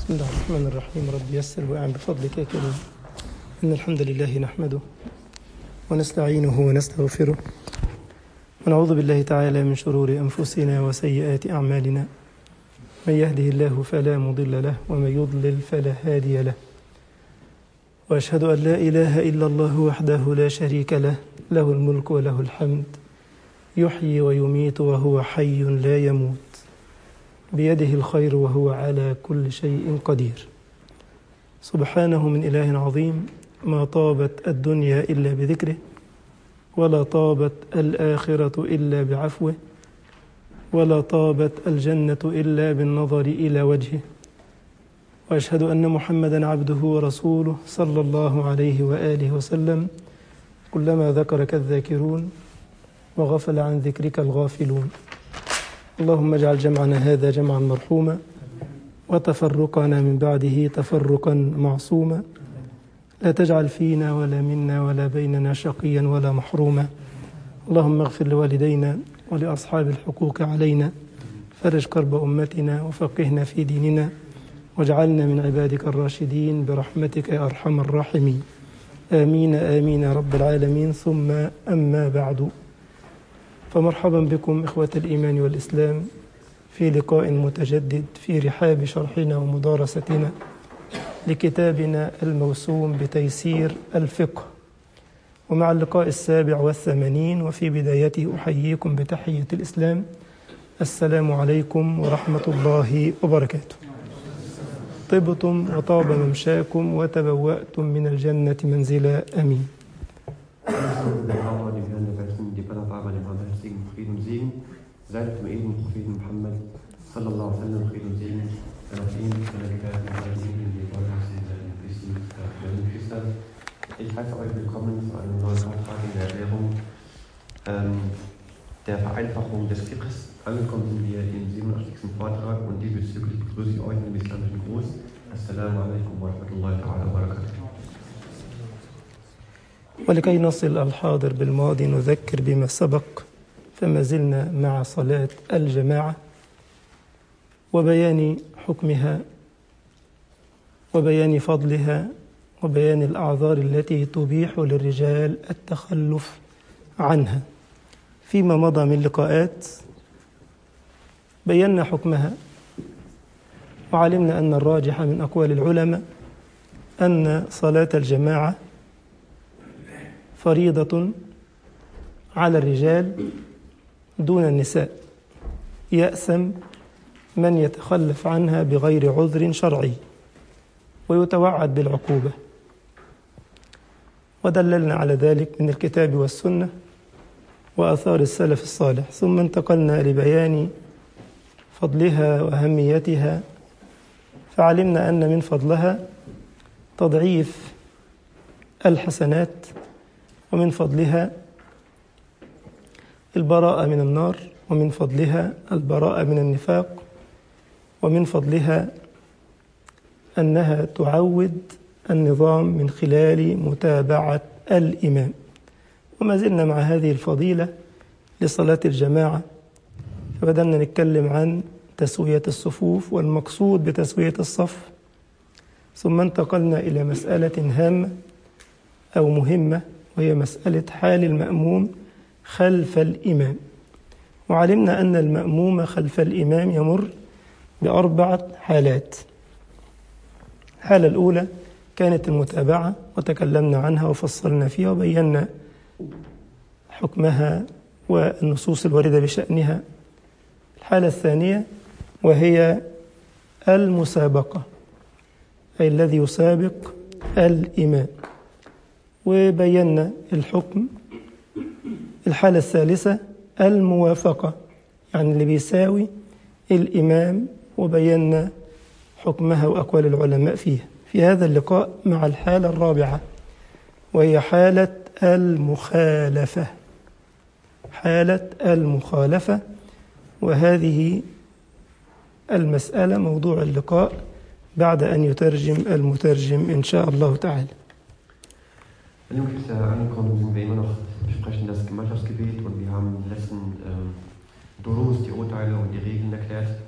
بسم الله الرحمن الرحيم رب يسر وأعن بفضلك يا كريم إن الحمد لله نحمده ونستعينه ونستغفره ونعوذ بالله تعالى من شرور أنفسنا وسيئات أعمالنا من يهده الله فلا مضل له ومن يضلل فلا هادي له وأشهد أن لا إله إلا الله وحده لا شريك له له الملك وله الحمد يحيي ويميت وهو حي لا يموت بيده الخير وهو على كل شيء قدير سبحانه من إله عظيم ما طابت الدنيا إلا بذكره ولا طابت الآخرة إلا بعفوه ولا طابت الجنة إلا بالنظر إلى وجهه وأشهد أن محمدا عبده ورسوله صلى الله عليه وآله وسلم كلما ذكرك الذاكرون وغفل عن ذكرك الغافلون اللهم اجعل جمعنا هذا جمعا مرحوما وتفرقنا من بعده تفرقا معصوما لا تجعل فينا ولا منا ولا بيننا شقيا ولا محروما اللهم اغفر لوالدينا ولأصحاب الحقوق علينا فرج كرب أمتنا وفقهنا في ديننا واجعلنا من عبادك الراشدين برحمتك يا أرحم الراحمين آمين آمين يا رب العالمين ثم أما بعد فمرحبا بكم إخوة الإيمان والإسلام في لقاء متجدد في رحاب شرحنا ومدارستنا لكتابنا الموسوم بتيسير الفقه ومع اللقاء السابع والثمانين وفي بدايته أحييكم بتحية الإسلام السلام عليكم ورحمة الله وبركاته طبتم وطاب ممشاكم وتبوأتم من الجنة منزلا أمين dem Autor, dem Herrn der Welten, die Bannerfahrer, dem barmherzigen Frieden und Segen, sei dem ewigen Propheten Muhammad, sallallahu alaihi wasallam, Frieden und Segen, sei auf ihn, seine Gefährten, seine Familien, die Wollhäuser, seine Christen, seine Geschwister. Ich heiße euch willkommen zu einem neuen Vortrag in der Erklärung ähm, der Vereinfachung des Fiqhs. Angekommen sind wir im 87. Vortrag und diesbezüglich begrüße ich euch mit dem islamischen Gruß. Assalamu alaikum wa rahmatullahi ta'ala wa barakatuh. ولكي نصل الحاضر بالماضي نذكر بما سبق فما زلنا مع صلاة الجماعة وبيان حكمها وبيان فضلها وبيان الأعذار التي تبيح للرجال التخلف عنها فيما مضى من لقاءات بينا حكمها وعلمنا أن الراجح من أقوال العلماء أن صلاة الجماعة فريضة على الرجال دون النساء يأثم من يتخلف عنها بغير عذر شرعي ويتوعد بالعقوبة ودللنا على ذلك من الكتاب والسنة وآثار السلف الصالح ثم انتقلنا لبيان فضلها وأهميتها فعلمنا أن من فضلها تضعيف الحسنات ومن فضلها البراءة من النار ومن فضلها البراءة من النفاق ومن فضلها أنها تعود النظام من خلال متابعة الإمام وما زلنا مع هذه الفضيلة لصلاة الجماعة فبدأنا نتكلم عن تسوية الصفوف والمقصود بتسوية الصف ثم انتقلنا إلى مسألة هامة أو مهمة وهي مسألة حال المأموم خلف الإمام وعلمنا أن المأموم خلف الإمام يمر بأربعة حالات الحالة الأولى كانت المتابعة وتكلمنا عنها وفصلنا فيها وبينا حكمها والنصوص الواردة بشأنها الحالة الثانية وهي المسابقة أي الذي يسابق الإمام وبينا الحكم الحالة الثالثة الموافقة يعني اللي بيساوي الإمام وبينا حكمها وأقوال العلماء فيها في هذا اللقاء مع الحالة الرابعة وهي حالة المخالفة حالة المخالفة وهذه المسألة موضوع اللقاء بعد أن يترجم المترجم إن شاء الله تعالى An dem Geschwister angekommen sind wir immer noch, wir sprechen das Gemeinschaftsgebet und wir haben im letzten ähm, Durus die Urteile und die Regeln erklärt.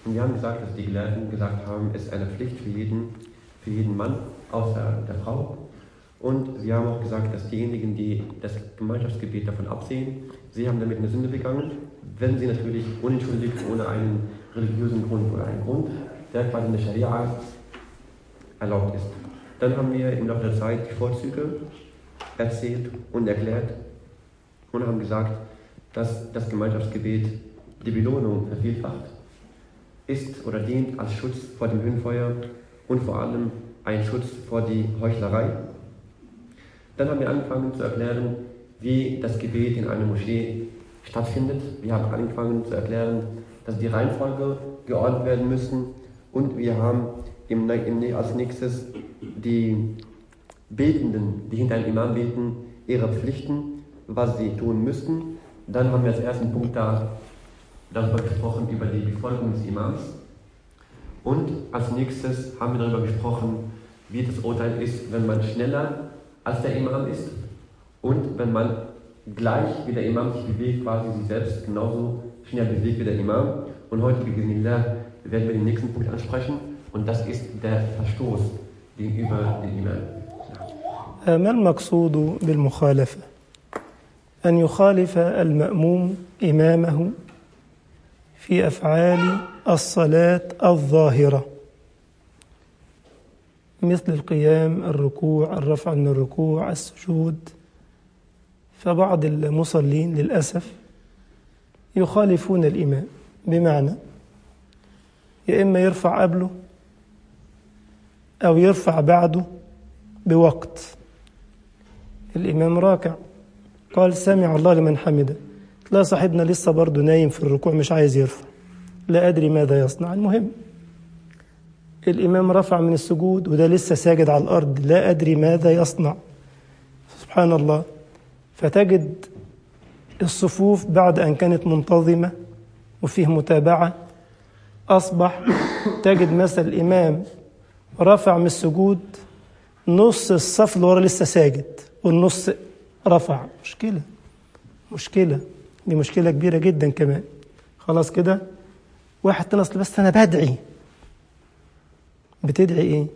Und wir haben gesagt, dass die Gelehrten gesagt haben, es ist eine Pflicht für jeden, für jeden Mann, außer der Frau. Und wir haben auch gesagt, dass diejenigen, die das Gemeinschaftsgebet davon absehen, sie haben damit eine Sünde begangen, wenn sie natürlich unentschuldigt ohne einen religiösen Grund oder einen Grund, der quasi in der Scharia erlaubt ist. Dann haben wir im Laufe der Zeit die Vorzüge erzählt und erklärt und haben gesagt, dass das Gemeinschaftsgebet die Belohnung vervielfacht ist oder dient als Schutz vor dem Höhenfeuer und vor allem ein Schutz vor die Heuchlerei. Dann haben wir angefangen zu erklären, wie das Gebet in einer Moschee stattfindet. Wir haben angefangen zu erklären, dass die Reihenfolge geordnet werden müssen und wir haben im, im, als nächstes die Betenden, die hinter einem Imam beten, ihre Pflichten, was sie tun müssten. Dann haben wir als ersten Punkt da darüber gesprochen, über die Befolgung des Imams. Und als nächstes haben wir darüber gesprochen, wie das Urteil ist, wenn man schneller als der Imam ist und wenn man gleich wie der Imam sich bewegt, quasi sich selbst genauso schnell bewegt wie der Imam. Und heute, Bismillah, werden wir den nächsten Punkt ansprechen und das ist der Verstoß gegenüber dem Imam. ما المقصود بالمخالفة؟ أن يخالف المأموم إمامه في أفعال الصلاة الظاهرة مثل القيام الركوع الرفع من الركوع السجود فبعض المصلين للأسف يخالفون الإمام بمعنى يا إما يرفع قبله أو يرفع بعده بوقت الإمام راكع قال سمع الله لمن حمده تلاقي صاحبنا لسه برضه نايم في الركوع مش عايز يرفع لا أدري ماذا يصنع المهم الإمام رفع من السجود وده لسه ساجد على الأرض لا أدري ماذا يصنع سبحان الله فتجد الصفوف بعد أن كانت منتظمة وفيه متابعة أصبح تجد مثل الإمام رفع من السجود نص الصف اللي ورا لسه ساجد والنص رفع مشكلة مشكلة دي مشكلة كبيرة جدا كمان خلاص كده واحد تاني اصل بس انا بدعي بتدعي ايه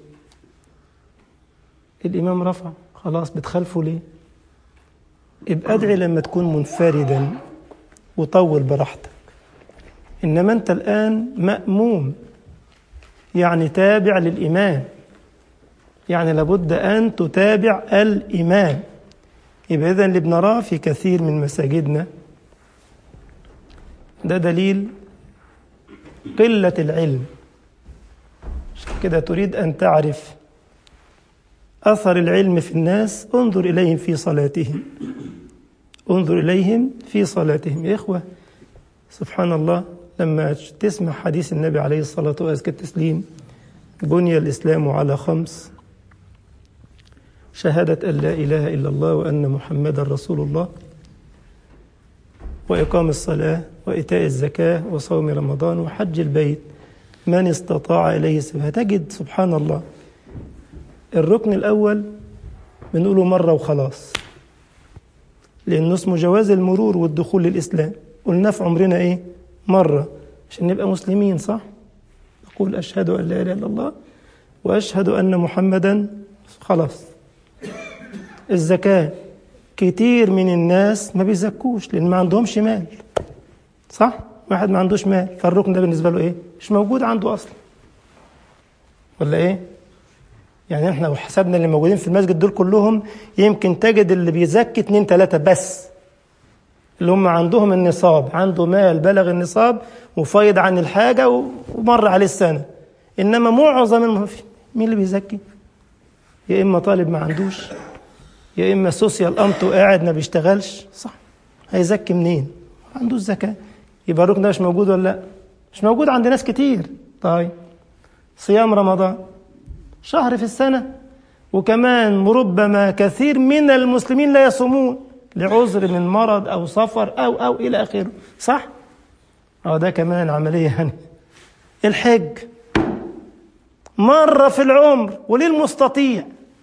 الامام رفع خلاص بتخالفه ليه ابقى ادعي لما تكون منفردا وطول براحتك انما انت الان ماموم يعني تابع للامام يعني لابد ان تتابع الامام يبقى اذا اللي بنراه في كثير من مساجدنا ده دليل قله العلم عشان كده تريد ان تعرف اثر العلم في الناس انظر اليهم في صلاتهم انظر اليهم في صلاتهم يا اخوه سبحان الله لما تسمع حديث النبي عليه الصلاه وازكى التسليم بني الاسلام على خمس شهادة أن لا إله إلا الله وأن محمدا رسول الله وإقام الصلاة وإيتاء الزكاة وصوم رمضان وحج البيت من استطاع إليه سبيلا تجد سبحان الله الركن الأول بنقوله مرة وخلاص لأنه اسمه جواز المرور والدخول للإسلام قلنا في عمرنا إيه مرة عشان نبقى مسلمين صح أقول أشهد أن لا إله إلا الله وأشهد أن محمدا خلاص الزكاة كتير من الناس ما بيزكوش لأن ما عندهمش مال صح؟ واحد ما عندوش مال فالركن ده بالنسبة له إيه؟ مش موجود عنده أصلا ولا إيه؟ يعني إحنا لو حسبنا اللي موجودين في المسجد دول كلهم يمكن تجد اللي بيزكي اتنين تلاتة بس اللي هم عندهم النصاب عنده مال بلغ النصاب وفايض عن الحاجة ومر عليه السنة إنما معظم المهم مين اللي بيزكي؟ يا إما طالب ما عندوش يا اما سوسيال امته قاعد ما بيشتغلش صح هيزكي منين ما عندوش زكاه يبقى الركن ده مش موجود ولا لا مش موجود عند ناس كتير طيب صيام رمضان شهر في السنه وكمان ربما كثير من المسلمين لا يصومون لعذر من مرض او سفر او او الى اخره صح اه ده كمان عمليه يعني الحج مره في العمر وللمستطيع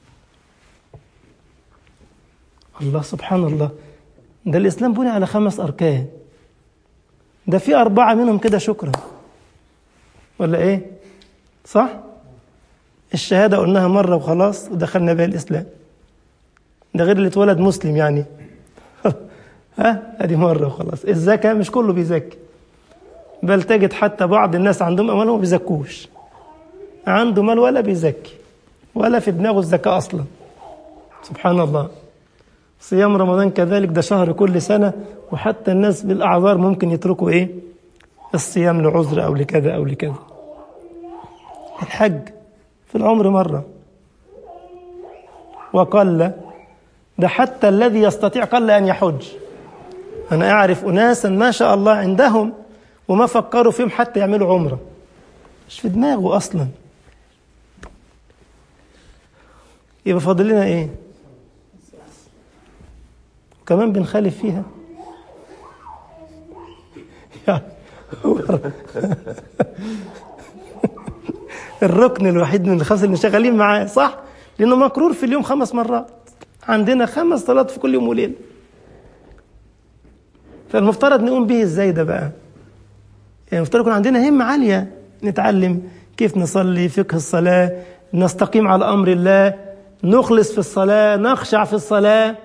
الله سبحان الله ده الإسلام بني على خمس أركان ده في أربعة منهم كده شكرا ولا ايه صح الشهادة قلناها مرة وخلاص ودخلنا بها الإسلام ده غير اللي اتولد مسلم يعني ها ادي مرة وخلاص الزكاة مش كله بيزكي بل تجد حتى بعض الناس عندهم أموال وما بيزكوش عنده مال ولا بيزكي ولا في دماغه الزكاة أصلا سبحان الله صيام رمضان كذلك ده شهر كل سنة وحتى الناس بالأعذار ممكن يتركوا إيه الصيام لعذر أو لكذا أو لكذا الحج في العمر مرة وقل ده حتى الذي يستطيع قل أن يحج أنا أعرف أناسا ما شاء الله عندهم وما فكروا فيهم حتى يعملوا عمرة مش في دماغه أصلا يبقى فاضل لنا إيه كمان بنخالف فيها الركن الوحيد من الخمسة اللي شغالين معاه صح لأنه مكرور في اليوم خمس مرات عندنا خمس صلوات في كل يوم وليلة فالمفترض نقوم به ازاي ده بقى يعني المفترض يكون عندنا همة عالية نتعلم كيف نصلي فقه الصلاة نستقيم على أمر الله نخلص في الصلاة نخشع في الصلاة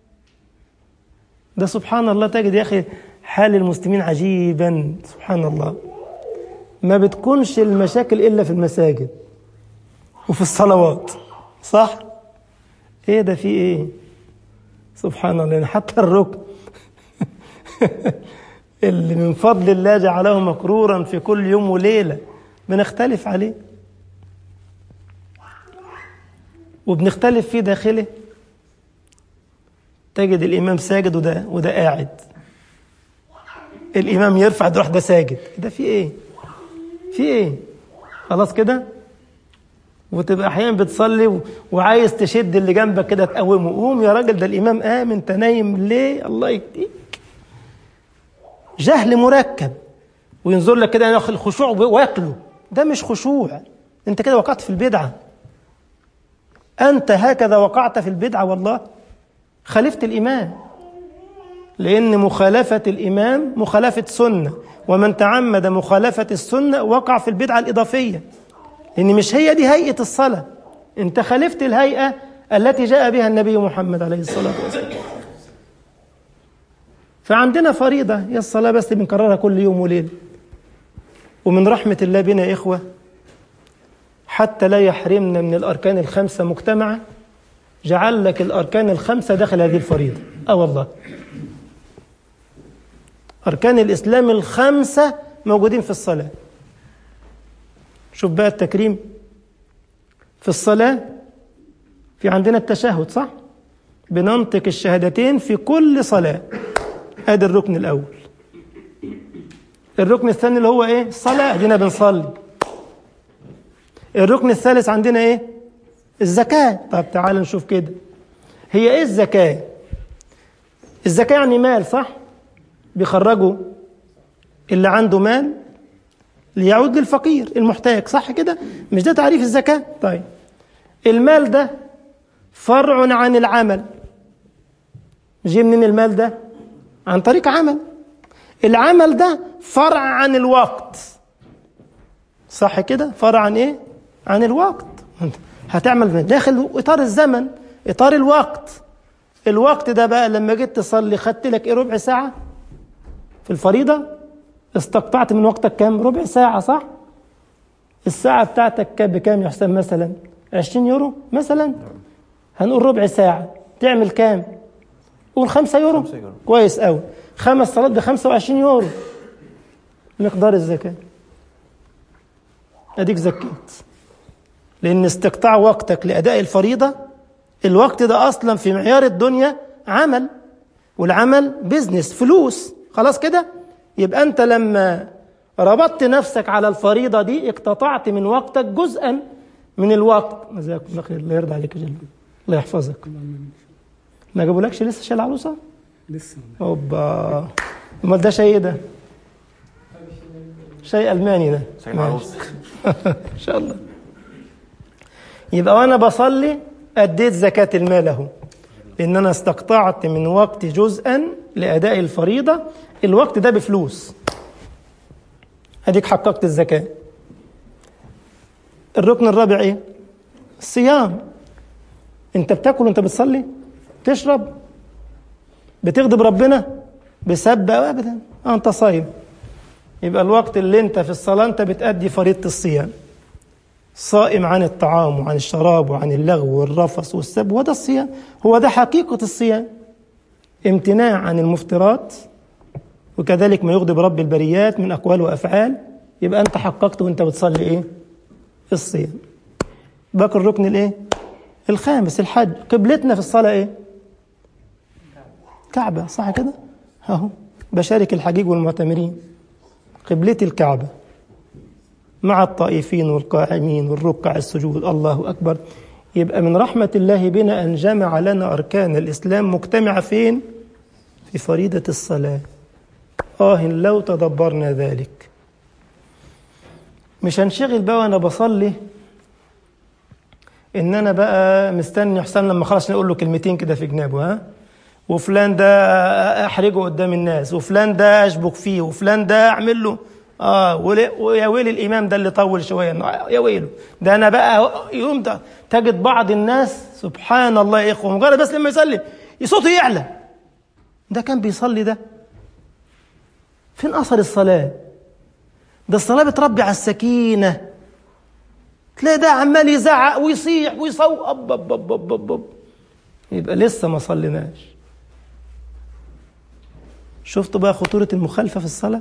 ده سبحان الله تجد يا أخي حال المسلمين عجيبا سبحان الله ما بتكونش المشاكل إلا في المساجد وفي الصلوات صح ايه ده في ايه سبحان الله يعني حتى الركن اللي من فضل الله جعله مكرورا في كل يوم وليلة بنختلف عليه وبنختلف فيه داخله تجد الإمام ساجد وده وده قاعد الإمام يرفع ده ده ساجد ده في إيه؟ في إيه؟ خلاص كده؟ وتبقى أحيانا بتصلي وعايز تشد اللي جنبك كده تقومه قوم يا راجل ده الإمام قام أنت نايم ليه؟ الله يهديك جهل مركب وينظر لك كده ياخد الخشوع وياكله ده مش خشوع انت كده وقعت في البدعه انت هكذا وقعت في البدعه والله خالفت الامام لان مخالفه الامام مخالفه سنه ومن تعمد مخالفه السنه وقع في البدعه الاضافيه لان مش هي دي هيئه الصلاه انت خالفت الهيئه التي جاء بها النبي محمد عليه الصلاه والسلام فعندنا فريضة هي الصلاة بس بنكررها كل يوم وليل ومن رحمة الله بنا يا إخوة حتى لا يحرمنا من الأركان الخمسة مجتمعة جعل لك الأركان الخمسة داخل هذه الفريضة آه والله أركان الإسلام الخمسة موجودين في الصلاة شوف بقى التكريم في الصلاة في عندنا التشهد صح؟ بننطق الشهادتين في كل صلاة ادي الركن الاول الركن الثاني اللي هو ايه الصلاه ادينا بنصلي الركن الثالث عندنا ايه الزكاه طب تعال نشوف كده هي ايه الزكاه الزكاه يعني مال صح بيخرجوا اللي عنده مال ليعود للفقير المحتاج صح كده مش ده تعريف الزكاه طيب المال ده فرع عن العمل جه منين المال ده عن طريق عمل العمل ده فرع عن الوقت صح كده فرع عن ايه عن الوقت هتعمل داخل اطار الزمن اطار الوقت الوقت ده بقى لما جيت تصلي خدت لك ايه ربع ساعه في الفريضه استقطعت من وقتك كام ربع ساعه صح الساعه بتاعتك بكام يا حسام مثلا 20 يورو مثلا هنقول ربع ساعه تعمل كام قول 5 يورو. خمسة يورو. كويس قوي خمس صلاه ب 25 يورو مقدار الزكاه اديك زكيت لان استقطاع وقتك لاداء الفريضه الوقت ده اصلا في معيار الدنيا عمل والعمل بيزنس فلوس خلاص كده يبقى انت لما ربطت نفسك على الفريضه دي اقتطعت من وقتك جزءا من الوقت جزاكم الله خير الله يرضى عليك يا جنبي الله يحفظك ما جابولكش لسه شايل عروسه لسه اوبا امال ده شيء إيه ده شيء الماني ده شيء ماشي. معروف ان شاء الله يبقى وانا بصلي اديت زكاه المال اهو لان انا استقطعت من وقتي جزءا لاداء الفريضه الوقت ده بفلوس اديك حققت الزكاه الركن الرابع ايه الصيام انت بتاكل وانت بتصلي تشرب بتغضب ربنا بسب أو ابدا انت صايم يبقى الوقت اللي انت في الصلاه انت بتأدي فريضه الصيام صائم عن الطعام وعن الشراب وعن اللغو والرفث والسب وده الصيام هو ده حقيقه الصيام امتناع عن المفترات وكذلك ما يغضب رب البريات من اقوال وافعال يبقى انت حققت وانت بتصلي ايه الصيام باقي الركن الايه الخامس الحج قبلتنا في الصلاه ايه كعبه صح كده اهو بشارك الحجيج والمعتمرين قبلتي الكعبه مع الطائفين والقائمين والركع السجود الله اكبر يبقى من رحمه الله بنا ان جمع لنا اركان الاسلام مجتمعه فين في فريضه الصلاه اه لو تدبرنا ذلك مش هنشغل بقى وانا بصلي ان انا بقى مستني حسام لما خلاص نقول له كلمتين كده في جنابه ها وفلان ده احرجه قدام الناس وفلان ده اشبك فيه وفلان ده اعمل له اه ويا ويل الامام ده اللي طول شويه يا ويله ده انا بقى يوم ده تجد بعض الناس سبحان الله يا اخوه مجرد بس لما يسلم صوته يعلى ده كان بيصلي ده فين اثر الصلاه ده الصلاه بتربي على السكينه تلاقي ده عمال يزعق ويصيح ويصوت أب أب أب أب أب أب. يبقى لسه ما صليناش شفتوا بقى خطورة المخالفة في الصلاة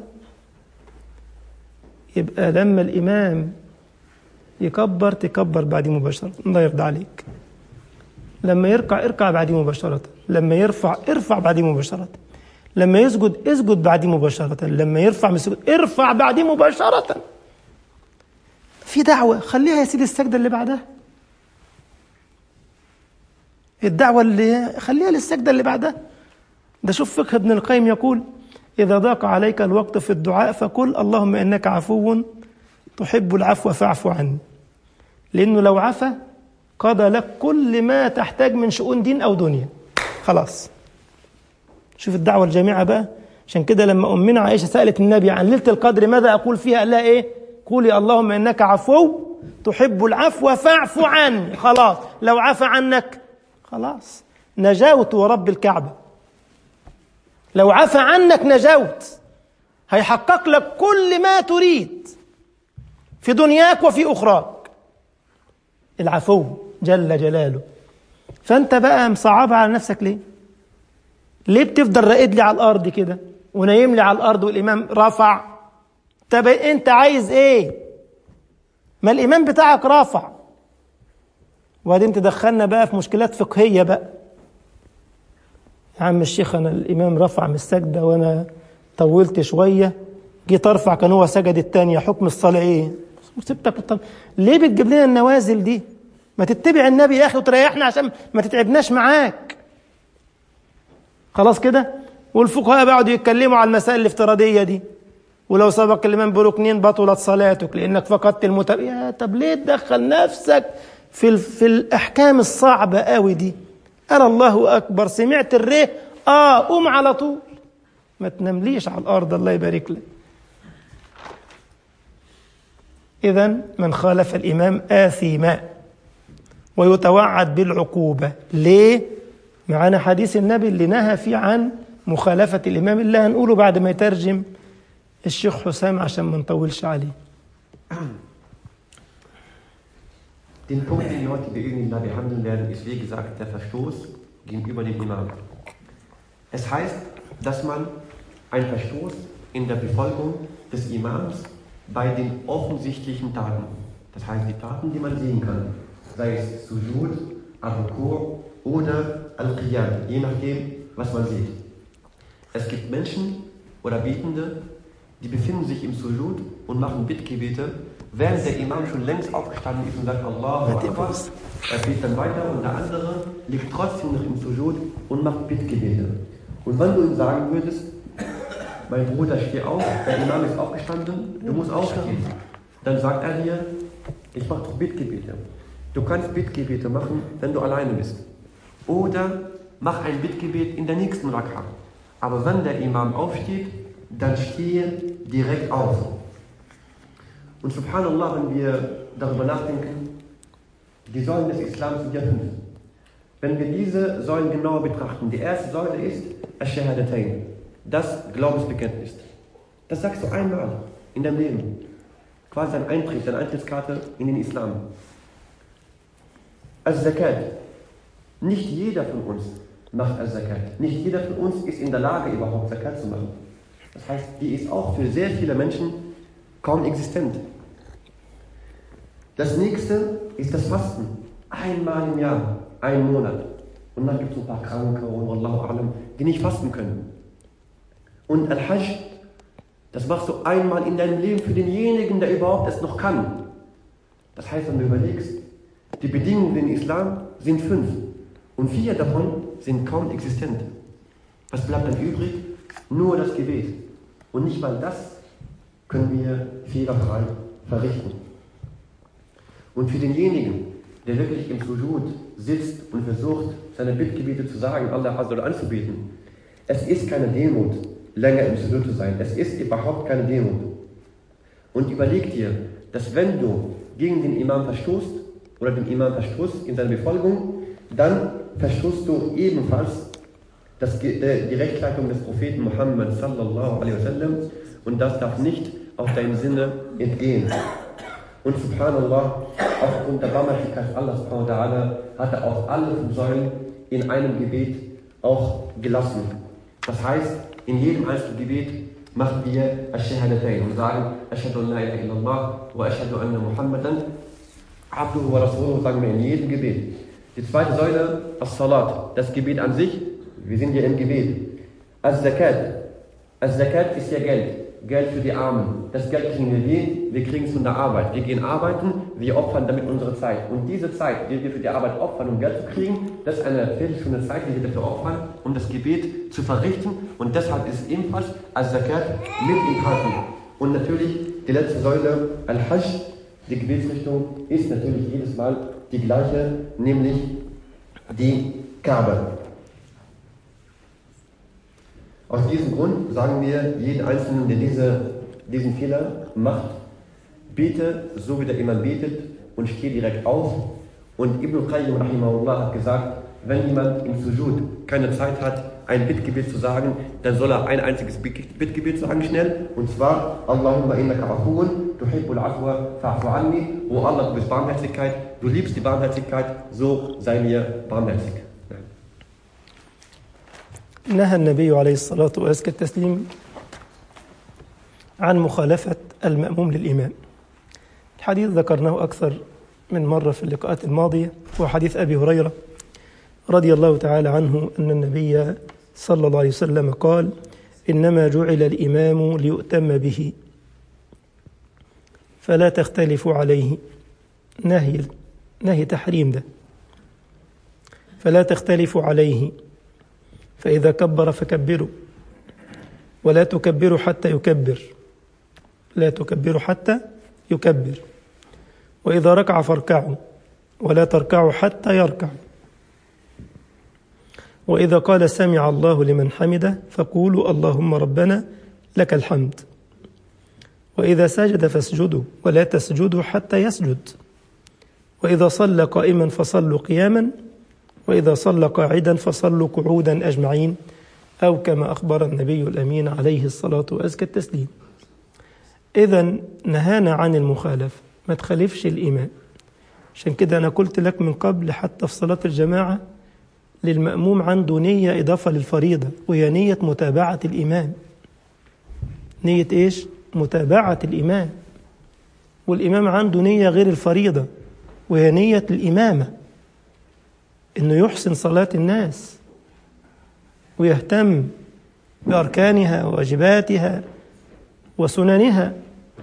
يبقى لما الإمام يكبر تكبر بعديه مباشرة الله يرضى عليك لما يركع اركع بعديه مباشرة لما يرفع ارفع بعديه مباشرة لما يسجد اسجد بعديه مباشرة لما يرفع من السجود ارفع بعديه مباشرة في دعوة خليها يا سيدي السجدة اللي بعدها الدعوة اللي خليها للسجدة اللي بعدها ده شوف فقه ابن القيم يقول إذا ضاق عليك الوقت في الدعاء فقل اللهم إنك عفو تحب العفو فاعف عني لأنه لو عفى قضى لك كل ما تحتاج من شؤون دين أو دنيا خلاص شوف الدعوة الجامعة بقى عشان كده لما أمنا عائشة سألت النبي عن ليلة القدر ماذا أقول فيها قال لها إيه قولي اللهم إنك عفو تحب العفو فاعف عني خلاص لو عفى عنك خلاص نجوت ورب الكعبة لو عفى عنك نجوت هيحقق لك كل ما تريد في دنياك وفي أخراك العفو جل جلاله فأنت بقى مصعبها على نفسك ليه ليه بتفضل راقد لي على الأرض كده ونايم لي على الأرض والإمام رفع طب أنت عايز إيه ما الإمام بتاعك رافع وبعدين تدخلنا بقى في مشكلات فقهية بقى يا عم الشيخ أنا الإمام رفع من السجدة وأنا طولت شوية جيت أرفع كان هو سجد التانية حكم الصلاة إيه؟ سبتك بالطب... ليه بتجيب لنا النوازل دي؟ ما تتبع النبي يا أخي وتريحنا عشان ما تتعبناش معاك خلاص كده؟ والفقهاء بيقعدوا يتكلموا على المسائل الافتراضية دي ولو سبق الإمام بركنين بطلت صلاتك لأنك فقدت المتابع يا طب ليه تدخل نفسك في ال... في الأحكام الصعبة قوي دي؟ قال الله أكبر سمعت الريه آه قوم على طول ما تنامليش على الأرض الله يبارك لك إذا من خالف الإمام آثم ويتوعد بالعقوبة ليه؟ معنا حديث النبي اللي نهى فيه عن مخالفة الإمام اللي هنقوله بعد ما يترجم الشيخ حسام عشان ما نطولش عليه Den Punkt, den wir heute bei behandeln werden, ist wie gesagt der Verstoß gegenüber dem Imam. Es heißt, dass man einen Verstoß in der Befolgung des Imams bei den offensichtlichen Taten, das heißt die Taten, die man sehen kann, sei es Sujud, Al-Rukur oder Al-Qiyam, je nachdem, was man sieht. Es gibt Menschen oder Betende, die befinden sich im Sujud und machen Bittgebete, während der Imam schon längst aufgestanden ist und sagt Allahu Akbar, er betet dann weiter und der andere liegt trotzdem noch im Sujud und macht Bittgebete. Und wenn du ihm sagen würdest, mein Bruder, steh auf, der Imam ist aufgestanden, du musst aufstehen, dann sagt er dir, ich mache doch Bittgebete. Du kannst Bittgebete machen, wenn du alleine bist. Oder mach ein Bittgebet in der nächsten Raka. Aber wenn der Imam aufsteht, dann stehe direkt auf. Und subhanallah, wenn wir darüber nachdenken, die Säulen des Islams sind ja fünf. Wenn wir diese Säulen genauer betrachten, die erste Säule ist Ash-Shahadatain, das Glaubensbekenntnis. Das sagst du einmal in deinem Leben. Quasi dein Eintritt, deine Eintrittskarte in den Islam. Al-Zakat. Nicht jeder von uns macht Al-Zakat. Nicht jeder von uns ist in der Lage, überhaupt Zakat zu machen. Das heißt, die ist auch für sehr viele Menschen kaum existent. Das nächste ist das Fasten. Einmal im Jahr, einen Monat. Und dann gibt es ein paar Kranke und Wallahu alam, die nicht fasten können. Und Al-Hajj, das machst du einmal in deinem Leben für denjenigen, der überhaupt es noch kann. Das heißt, wenn du überlegst, die Bedingungen im Islam sind fünf. Und vier davon sind kaum existent. Was bleibt dann übrig? Nur das Gebet. Und nicht mal das können wir fehlerfrei verrichten. Und für denjenigen, der wirklich im Sujud sitzt und versucht, seine Bittgebete zu sagen, Allah Azza anzubieten, es ist keine Demut, länger im Sujud zu sein. Es ist überhaupt keine Demut. Und überleg dir, dass wenn du gegen den Imam verstoßt oder den Imam verstoßt in seiner Befolgung, dann verstoßt du ebenfalls das, die Rechtleitung des Propheten Muhammad sallallahu alaihi wasallam und das darf nicht auf deinem Sinne entgehen. Und subhanallah, aufgrund der Barmherzigkeit Allah subhanahu wa ta'ala hat er auch alle Säulen in einem Gebet auch gelassen. Das heißt, in jedem einzelnen Gebet machen wir Ash-Shahadatain und sagen Ashhadu an la ilaha illallah wa ashhadu anna Muhammadan abduhu wa rasuluhu sagen wir in jedem Gebet. Die zweite Säule, As-Salat, das Gebet an sich, wir sind hier im Gebet. As-Zakat, As-Zakat ist ja Geld. Geld für die Armen. Das Geld kriegen wir wie? Wir kriegen es von der Arbeit. Wir gehen arbeiten, wir opfern damit unsere Zeit. Und diese Zeit, die wir für die Arbeit opfern, um Geld zu kriegen, das ist eine Viertelstunde Zeit, die wir dafür opfern, um das Gebet zu verrichten. Und deshalb ist ebenfalls Al-Zakat mit enthalten. Und natürlich die letzte Säule, Al-Hajj, die Gebetsrichtung, ist natürlich jedes Mal die gleiche, nämlich die Kaaba. Aus diesem Grund sagen wir jeden Einzelnen, der diese, diesen Fehler macht, bete so wie der Imam betet und steh direkt auf. Und Ibn Qayyim rahimahullah hat gesagt, wenn jemand im Sujud keine Zeit hat, ein Bittgebet zu sagen, dann soll er ein einziges Bittgebet sagen schnell. Und zwar, Allahumma innaka afuun, tuhibbul afwa, fa'fu anni. O Allah, du bist Barmherzigkeit, du liebst die Barmherzigkeit, so sei mir barmherzig. نهى النبي عليه الصلاة وأزكى التسليم عن مخالفة المأموم للإمام الحديث ذكرناه أكثر من مرة في اللقاءات الماضية هو حديث أبي هريرة رضي الله تعالى عنه أن النبي صلى الله عليه وسلم قال إنما جعل الإمام ليؤتم به فلا تختلفوا عليه نهي نهي تحريم ده فلا تختلفوا عليه فإذا كبر فكبروا ولا تكبروا حتى يكبر لا تكبروا حتى يكبر وإذا ركع فاركعوا ولا تركعوا حتى يركع وإذا قال سمع الله لمن حمده فقولوا اللهم ربنا لك الحمد وإذا سجد فاسجدوا ولا تسجدوا حتى يسجد وإذا صلى قائما فصلوا قياما وإذا صلى قاعدا فصلوا قعودا أجمعين أو كما أخبر النبي الأمين عليه الصلاة وأزكى التسليم إذا نهانا عن المخالفة ما تخالفش الإمام عشان كده أنا قلت لك من قبل حتى في صلاة الجماعة للمأموم عنده نية إضافة للفريضة وهي نية متابعة الإمام نية إيش؟ متابعة الإمام والإمام عنده نية غير الفريضة وهي نية الإمامة إنه يحسن صلاة الناس ويهتم بأركانها وواجباتها وسننها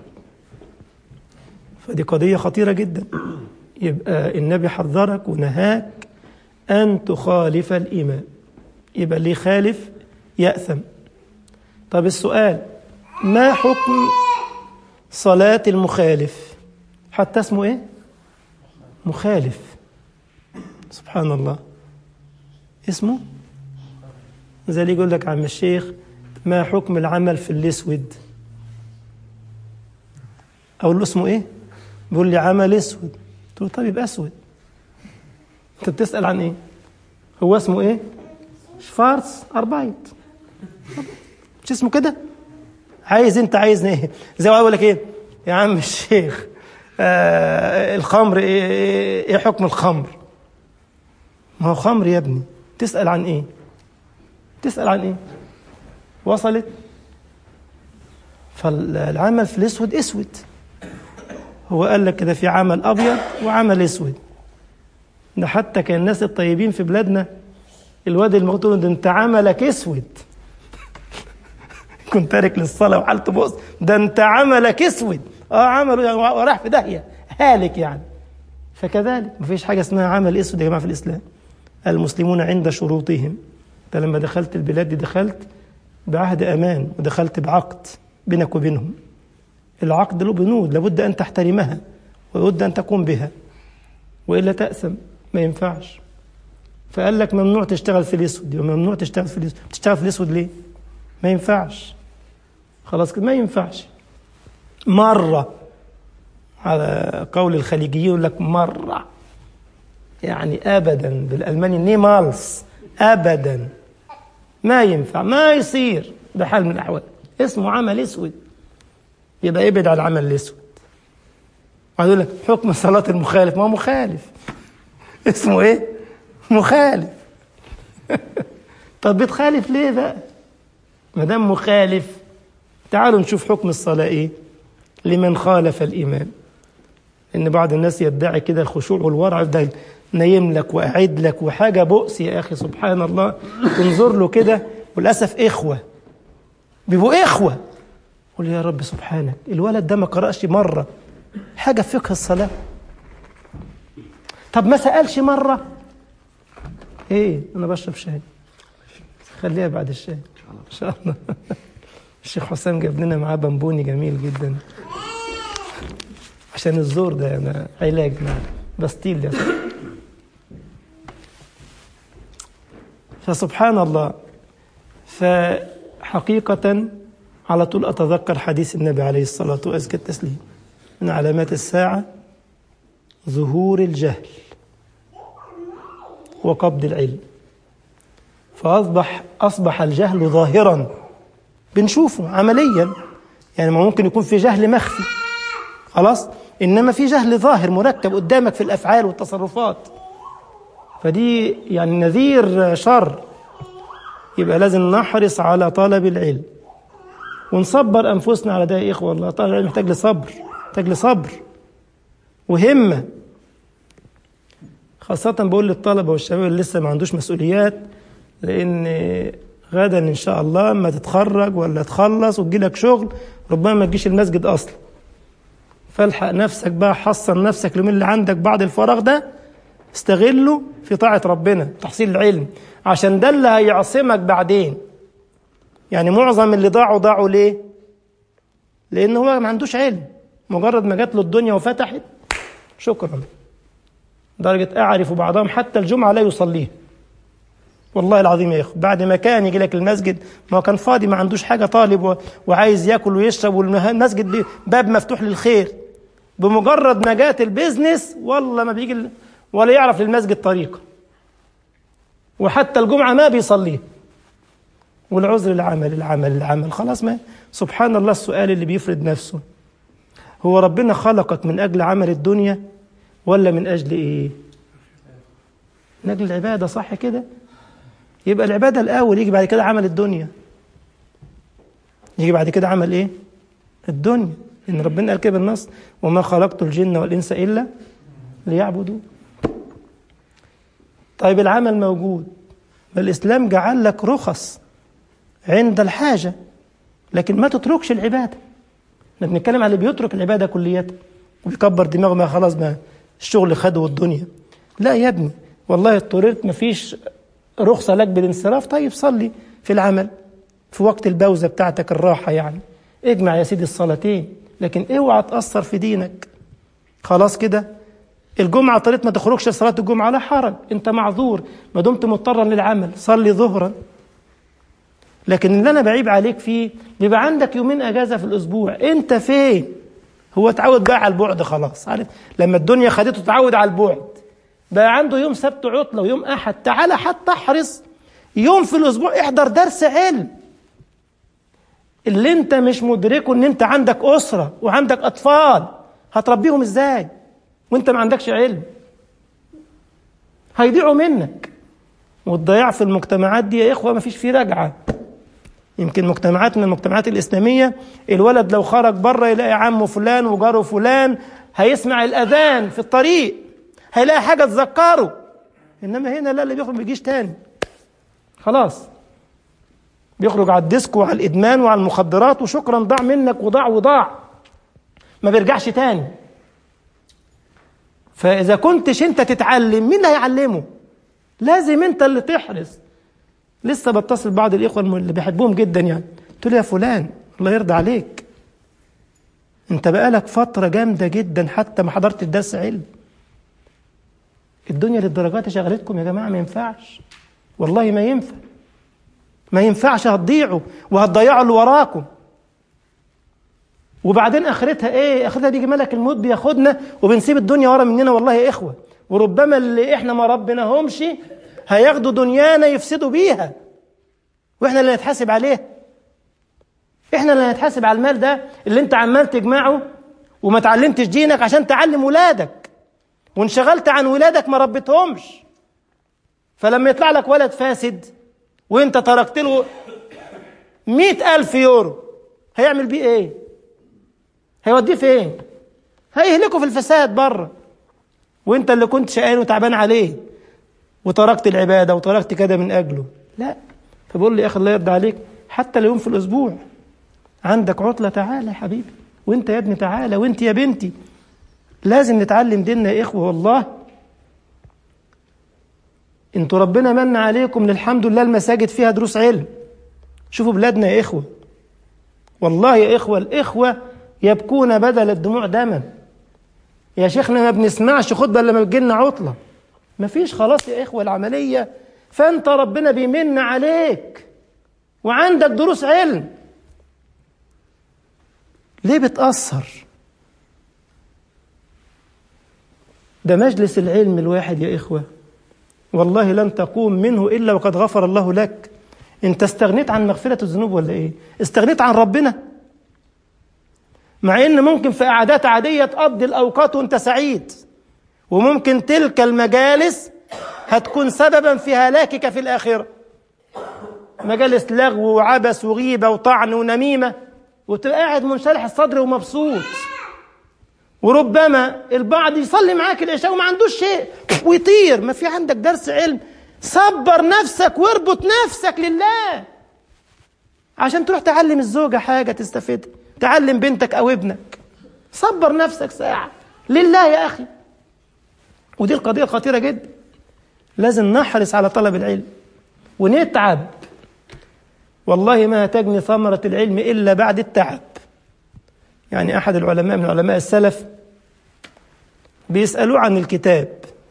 فدي قضية خطيرة جدا يبقى النبي حذرك ونهاك أن تخالف الإمام يبقى اللي يخالف يأثم طب السؤال ما حكم صلاة المخالف حتى اسمه ايه مخالف سبحان الله اسمه زي اللي يقول لك عم الشيخ ما حكم العمل في الاسود اقول له اسمه ايه بيقول لي عمل اسود قلت له طب يبقى اسود انت بتسال عن ايه هو اسمه ايه شفارس اربايت مش اسمه كده عايز انت عايز ايه زي ما اقول لك ايه يا عم الشيخ آه الخمر ايه, ايه, ايه حكم الخمر ما هو خمر يا ابني تسال عن ايه تسال عن ايه وصلت فالعمل في الاسود اسود هو قال لك كده في عمل ابيض وعمل اسود ده حتى كان الناس الطيبين في بلادنا الواد المقتول ده انت عملك اسود كنت تارك للصلاه وحالته بؤس ده انت عملك اسود اه عمله يعني وراح في داهيه هالك يعني فكذلك مفيش حاجه اسمها عمل اسود يا جماعه في الاسلام المسلمون عند شروطهم انت لما دخلت البلاد دي دخلت بعهد امان ودخلت بعقد بينك وبينهم العقد له بنود لابد ان تحترمها ولابد ان تقوم بها والا تاثم ما ينفعش فقال لك ممنوع تشتغل في الاسود ممنوع تشتغل في الاسود تشتغل في الاسود ليه ما ينفعش خلاص كده ما ينفعش مرة على قول الخليجيين يقول لك مرة يعني أبدا بالألماني نيمالس أبدا ما ينفع ما يصير بحال من الأحوال اسمه عمل أسود يبقى ابعد عن العمل الأسود ويقول لك حكم صلاة المخالف ما هو مخالف اسمه ايه؟ مخالف طب بتخالف ليه بقى؟ ما دام مخالف تعالوا نشوف حكم الصلاة ايه؟ لمن خالف الإمام إن بعض الناس يدعي كده الخشوع والورع ده نايم لك وقاعد لك وحاجة بؤس يا أخي سبحان الله تنظر له كده وللأسف إخوة بيبقوا إخوة قول يا رب سبحانك الولد ده ما قرأش مرة حاجة في فقه الصلاة طب ما سألش مرة إيه أنا بشرب شاي خليها بعد الشاي إن شاء الله الشيخ حسام جاب لنا معاه بامبوني جميل جدا عشان الزور ده أنا علاج مع بستيل ده فسبحان الله فحقيقة على طول أتذكر حديث النبي عليه الصلاة وأزكى التسليم من علامات الساعة ظهور الجهل وقبض العلم فأصبح أصبح الجهل ظاهرا بنشوفه عمليا يعني ما ممكن يكون في جهل مخفي خلاص إنما في جهل ظاهر مركب قدامك في الأفعال والتصرفات فدي يعني نذير شر يبقى لازم نحرص على طلب العلم ونصبر أنفسنا على ده يا إخوة والله طلب العلم محتاج لصبر محتاج لصبر وهمة خاصة بقول للطلبة والشباب اللي لسه ما عندوش مسؤوليات لأن غدا إن شاء الله أما تتخرج ولا تخلص وتجيلك شغل ربما ما تجيش المسجد أصلا فالحق نفسك بقى حصن نفسك اليومين اللي عندك بعد الفراغ ده استغله في طاعة ربنا تحصيل العلم عشان ده اللي هيعصمك بعدين يعني معظم اللي ضاعوا ضاعوا ليه لأن هو ما عندوش علم مجرد ما جات له الدنيا وفتحت شكرا درجة أعرف بعضهم حتى الجمعة لا يصليها والله العظيم يا اخو بعد ما كان يجي لك المسجد ما هو كان فاضي ما عندوش حاجه طالب وعايز ياكل ويشرب والمسجد باب مفتوح للخير بمجرد ما جات البيزنس والله ما بيجي ولا يعرف للمسجد طريقه وحتى الجمعه ما بيصليه والعذر العمل العمل العمل خلاص ما سبحان الله السؤال اللي بيفرض نفسه هو ربنا خلقك من اجل عمل الدنيا ولا من اجل ايه من اجل العباده صح كده يبقى العبادة الأول يجي بعد كده عمل الدنيا يجي بعد كده عمل إيه؟ الدنيا إن ربنا قال كده بالنص وما خلقت الجن والإنس إلا ليعبدوا طيب العمل موجود الإسلام جعل لك رخص عند الحاجة لكن ما تتركش العبادة احنا بنتكلم على اللي بيترك العبادة كلية وبيكبر دماغه ما خلاص ما الشغل خده والدنيا لا يا ابني والله اضطررت مفيش رخصة لك بالانصراف طيب صلي في العمل في وقت البوزة بتاعتك الراحة يعني اجمع يا سيدي الصلاتين لكن اوعى تأثر في دينك خلاص كده الجمعة اضطريت ما تخرجش صلاة الجمعة لا حرج انت معذور ما دمت مضطرا للعمل صلي ظهرا لكن اللي انا بعيب عليك فيه بيبقى عندك يومين اجازة في الاسبوع انت فين هو اتعود بقى على البعد خلاص عارف لما الدنيا خدته اتعود على البعد بقى عنده يوم سبت عطلة ويوم أحد تعالى حتى احرص يوم في الأسبوع احضر درس علم اللي انت مش مدركه ان انت عندك أسرة وعندك أطفال هتربيهم ازاي وانت ما عندكش علم هيضيعوا منك والضياع في المجتمعات دي يا إخوة ما فيش فيه رجعة يمكن مجتمعاتنا المجتمعات الإسلامية الولد لو خرج بره يلاقي عمه فلان وجاره فلان هيسمع الأذان في الطريق هيلاقي حاجة تذكره إنما هنا لا اللي بيخرج ما بيجيش تاني خلاص بيخرج على الديسك وعلى الإدمان وعلى المخدرات وشكرا ضاع منك وضاع وضاع ما بيرجعش تاني فإذا كنتش أنت تتعلم مين هيعلمه لازم أنت اللي تحرص لسه بتصل بعض الإخوة اللي بيحبوهم جدا يعني قلت له يا فلان الله يرضى عليك أنت بقالك فترة جامدة جدا حتى ما حضرت الدرس علم الدنيا للدرجات شغلتكم يا جماعة ما ينفعش والله ما ينفع ما ينفعش هتضيعوا وهتضيعوا اللي وراكم وبعدين اخرتها ايه اخرتها بيجي ملك الموت بياخدنا وبنسيب الدنيا ورا مننا والله يا اخوه وربما اللي احنا ما ربناهمش هياخدوا دنيانا يفسدوا بيها واحنا اللي نتحاسب عليه احنا اللي نتحاسب على المال ده اللي انت عمال تجمعه وما تعلمتش دينك عشان تعلم ولادك وانشغلت عن ولادك ما ربيتهمش فلما يطلع لك ولد فاسد وانت تركت له مئة ألف يورو هيعمل بيه ايه هيوديه فين هيهلكه في الفساد بره وانت اللي كنت شقيان وتعبان عليه وتركت العبادة وتركت كده من أجله لا فبقول لي يا أخي الله يرضى عليك حتى اليوم في الأسبوع عندك عطلة تعالى يا حبيبي وانت يا ابني تعالى وانت يا بنتي لازم نتعلم ديننا يا إخوة والله انتوا ربنا من عليكم للحمد لله المساجد فيها دروس علم شوفوا بلادنا يا إخوة والله يا إخوة الإخوة يبكون بدل الدموع دما يا شيخنا ما بنسمعش خطبة لما بتجيلنا عطلة مفيش خلاص يا إخوة العملية فأنت ربنا بيمن عليك وعندك دروس علم ليه بتأثر ده مجلس العلم الواحد يا إخوة والله لن تقوم منه إلا وقد غفر الله لك انت استغنيت عن مغفرة الذنوب ولا ايه استغنيت عن ربنا مع ان ممكن في قعدات عادية تقضي الأوقات وانت سعيد وممكن تلك المجالس هتكون سببا في هلاكك في الآخرة مجالس لغو وعبث وغيبة وطعن ونميمة وتبقى قاعد منشرح الصدر ومبسوط وربما البعض يصلي معاك العشاء وما عندوش شيء ويطير ما في عندك درس علم صبر نفسك واربط نفسك لله عشان تروح تعلم الزوجة حاجة تستفيد تعلم بنتك أو ابنك صبر نفسك ساعة لله يا أخي ودي القضية الخطيرة جدا لازم نحرص على طلب العلم ونتعب والله ما تجني ثمرة العلم إلا بعد التعب يعني أحد العلماء من علماء السلف بيسألوه عن الكتاب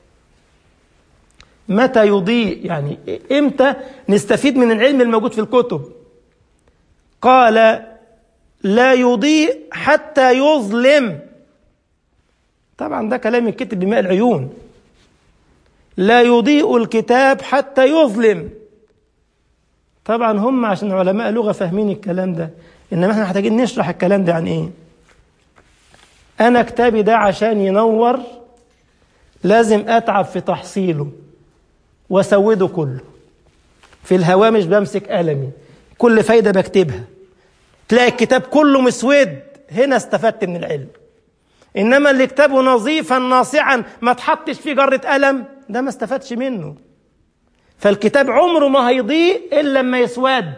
متى يضيء يعني إمتى نستفيد من العلم الموجود في الكتب قال لا يضيء حتى يظلم طبعا ده كلام الكتب بماء العيون لا يضيء الكتاب حتى يظلم طبعا هم عشان علماء لغة فاهمين الكلام ده إنما احنا محتاجين نشرح الكلام ده عن إيه أنا كتابي ده عشان ينور لازم أتعب في تحصيله وأسوده كله في الهوامش بمسك قلمي كل فايدة بكتبها تلاقي الكتاب كله مسود هنا استفدت من العلم إنما اللي كتابه نظيفا ناصعا ما تحطش فيه جرة قلم ده ما استفادش منه فالكتاب عمره ما هيضيء إلا لما يسود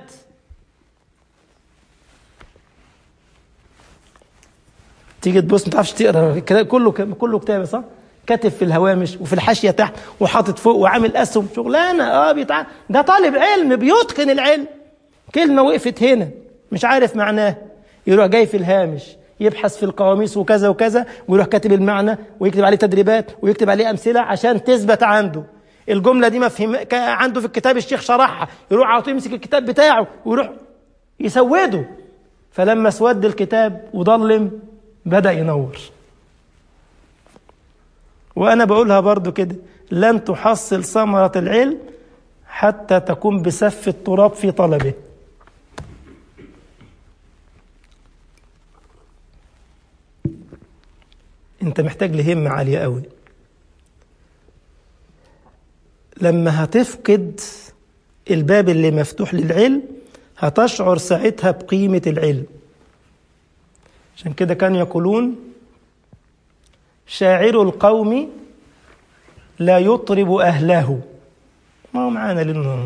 تيجي تبص ما تعرفش تقرا الكتاب كله كله كتابه صح؟ كاتب في الهوامش وفي الحاشيه تحت وحاطط فوق وعامل اسهم شغلانه اه بيتع... ده طالب علم بيتقن العلم كلمه وقفت هنا مش عارف معناها يروح جاي في الهامش يبحث في القواميس وكذا وكذا ويروح كاتب المعنى ويكتب عليه تدريبات ويكتب عليه امثله عشان تثبت عنده الجمله دي ما فهم عنده في الكتاب الشيخ شرحها يروح على طول يمسك الكتاب بتاعه ويروح يسوده فلما اسود الكتاب وضلم بدأ ينور وأنا بقولها برضو كده لن تحصل ثمرة العلم حتى تكون بسف التراب في طلبه انت محتاج لهمة عالية قوي لما هتفقد الباب اللي مفتوح للعلم هتشعر ساعتها بقيمة العلم عشان كده كانوا يقولون شاعر القوم لا يطرب أهله ما هو معانا لأنه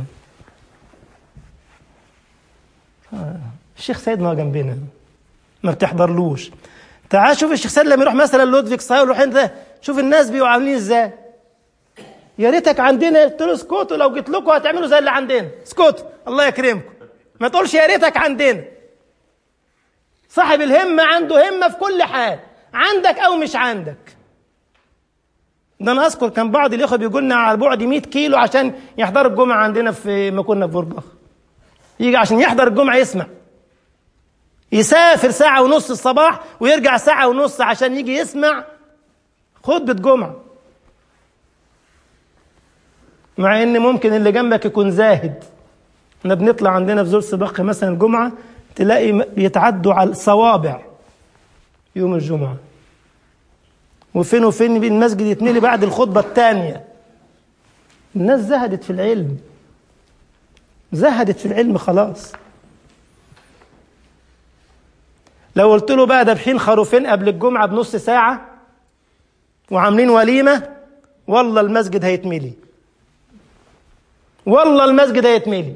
الشيخ سيد ما جنبنا ما بتحضرلوش تعال شوف الشيخ سيد لما يروح مثلا لودفيك صاير يروح انت شوف الناس بيبقوا عاملين ازاي يا ريتك عندنا قلت له اسكتوا لو جيت لكم هتعملوا زي اللي عندنا اسكتوا الله يكرمكم ما تقولش يا ريتك عندنا صاحب الهمة عنده همة في كل حال عندك أو مش عندك ده أنا أذكر كان بعض الإخوة بيقول لنا على بعد 100 كيلو عشان يحضر الجمعة عندنا في ما كنا في بربخ يجي عشان يحضر الجمعة يسمع يسافر ساعة ونص الصباح ويرجع ساعة ونص عشان يجي يسمع خطبة جمعة مع ان ممكن اللي جنبك يكون زاهد احنا بنطلع عندنا في زور سباق مثلا الجمعة تلاقي بيتعدوا على الصوابع يوم الجمعة وفين وفين المسجد يتملي بعد الخطبة الثانية الناس زهدت في العلم زهدت في العلم خلاص لو قلت له بقى دابحين خروفين قبل الجمعة بنص ساعة وعاملين وليمة والله المسجد هيتملي والله المسجد هيتملي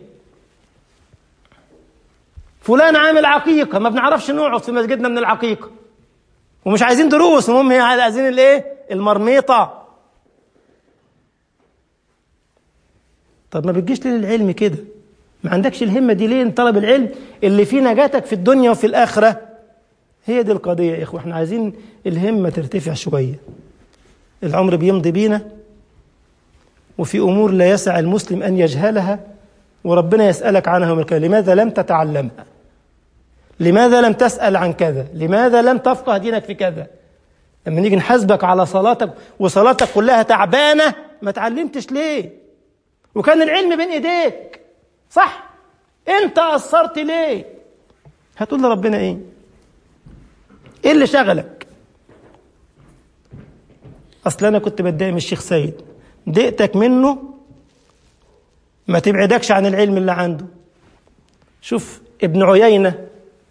فلان عامل عقيقة ما بنعرفش نقعد في مسجدنا من العقيقة ومش عايزين دروس المهم عايزين الايه المرميطة طب ما بتجيش ليه للعلم كده ما عندكش الهمة دي ليه طلب العلم اللي فيه نجاتك في الدنيا وفي الآخرة هي دي القضية يا إخوة احنا عايزين الهمة ترتفع شوية العمر بيمضي بينا وفي أمور لا يسع المسلم أن يجهلها وربنا يسألك عنها يوم القيامة لماذا لم تتعلمها لماذا لم تسأل عن كذا لماذا لم تفقه دينك في كذا لما نيجي نحاسبك على صلاتك وصلاتك كلها تعبانة ما تعلمتش ليه وكان العلم بين ايديك صح انت قصرت ليه هتقول لربنا ايه ايه اللي شغلك اصل انا كنت بتضايق من الشيخ سيد ضيقتك منه ما تبعدكش عن العلم اللي عنده شوف ابن عيينة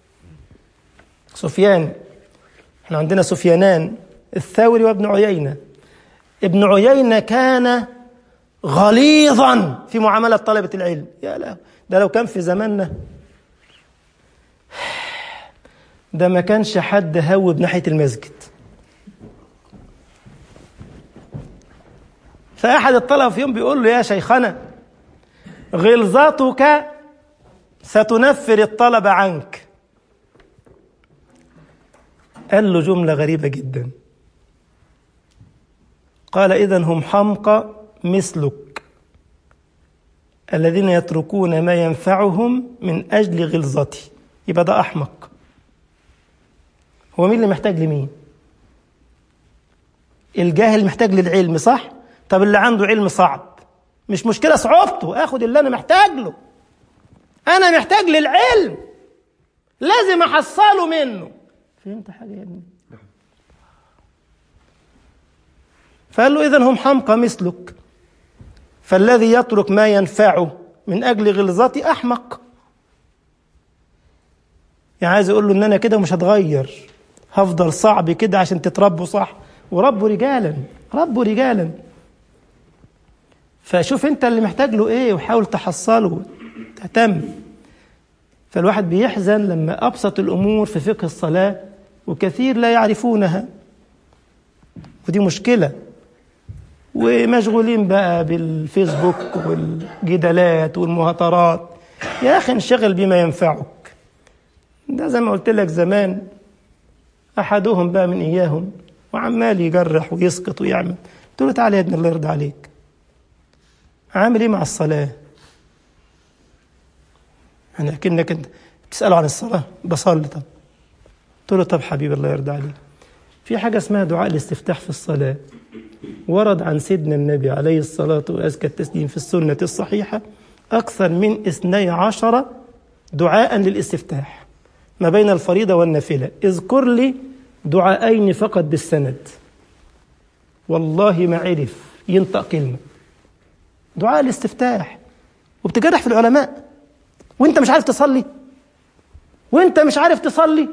سفيان احنا عندنا سفيانان الثوري وابن عيينة ابن عيينة كان غليظا في معاملة طلبة العلم يا لا ده لو كان في زماننا ده ما كانش حد هوب ناحية المسجد فأحد الطلبة في يوم بيقول له يا شيخنا غلظتك ستنفر الطلبة عنك قال له جملة غريبة جدا قال إذا هم حمقى مثلك الذين يتركون ما ينفعهم من أجل غلظتي يبقى ده أحمق هو مين اللي محتاج لمين الجاهل محتاج للعلم صح طب اللي عنده علم صعب مش مشكلة صعوبته اخد اللي انا محتاج له انا محتاج للعلم لازم احصله منه فهمت حاجة يا ابني فقال له إذا هم حمقى مثلك فالذي يترك ما ينفعه من أجل غلظتي أحمق يعني عايز أقول له إن أنا كده مش هتغير هفضل صعب كده عشان تتربوا صح وربوا رجالا ربوا رجالا فشوف انت اللي محتاج له ايه وحاول تحصله تهتم فالواحد بيحزن لما ابسط الامور في فقه الصلاه وكثير لا يعرفونها ودي مشكله ومشغولين بقى بالفيسبوك والجدالات والمهاترات يا اخي انشغل بما ينفعك ده زي ما قلت لك زمان احدهم بقى من اياهم وعمال يجرح ويسقط ويعمل قلت له تعالى يا ابني الله يرضى عليك عامل ايه مع الصلاه يعني اكنك انت بتساله عن الصلاه بصلي طب قلت له طب حبيبي الله يرضى عليك في حاجة اسمها دعاء الاستفتاح في الصلاة ورد عن سيدنا النبي عليه الصلاة وأزكى التسليم في السنة الصحيحة أكثر من اثني عشر دعاء للاستفتاح ما بين الفريضة والنافلة اذكر لي دعاءين فقط بالسند والله ما عرف ينطق كلمة دعاء الاستفتاح وبتجرح في العلماء وانت مش عارف تصلي وانت مش عارف تصلي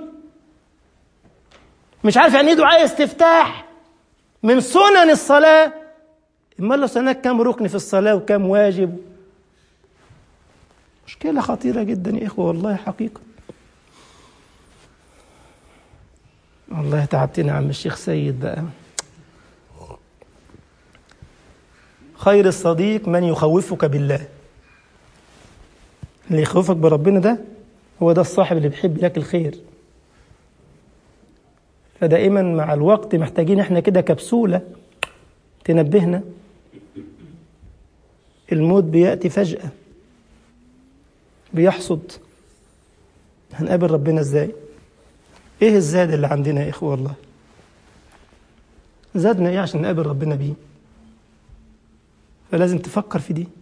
مش عارف يعني ايه دعاء استفتاح من سنن الصلاة امال لو سنك كام ركن في الصلاة وكام واجب مشكلة خطيرة جدا يا إخوة والله حقيقة والله تعبتنا يا عم الشيخ سيد بقى خير الصديق من يخوفك بالله اللي يخوفك بربنا ده هو ده الصاحب اللي بيحب لك الخير فدائما مع الوقت محتاجين احنا كده كبسولة تنبهنا الموت بيأتي فجأة بيحصد هنقابل ربنا ازاي ايه الزاد اللي عندنا يا اخوة والله زادنا ايه عشان نقابل ربنا بيه فلازم تفكر في دي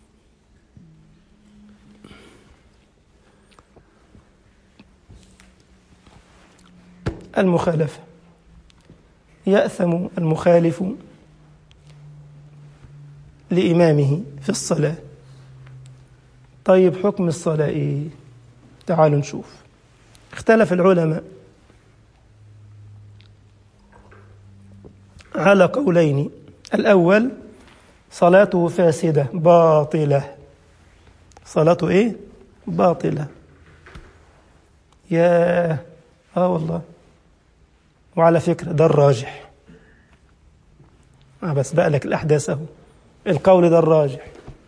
المخالفة يأثم المخالف لإمامه في الصلاة طيب حكم الصلاة إيه؟ تعالوا نشوف اختلف العلماء على قولين الأول صلاته فاسدة باطلة صلاته إيه؟ باطلة يا آه والله وعلى فكرة ده الراجح آه بس بقى لك الأحداث أهو القول ده الراجح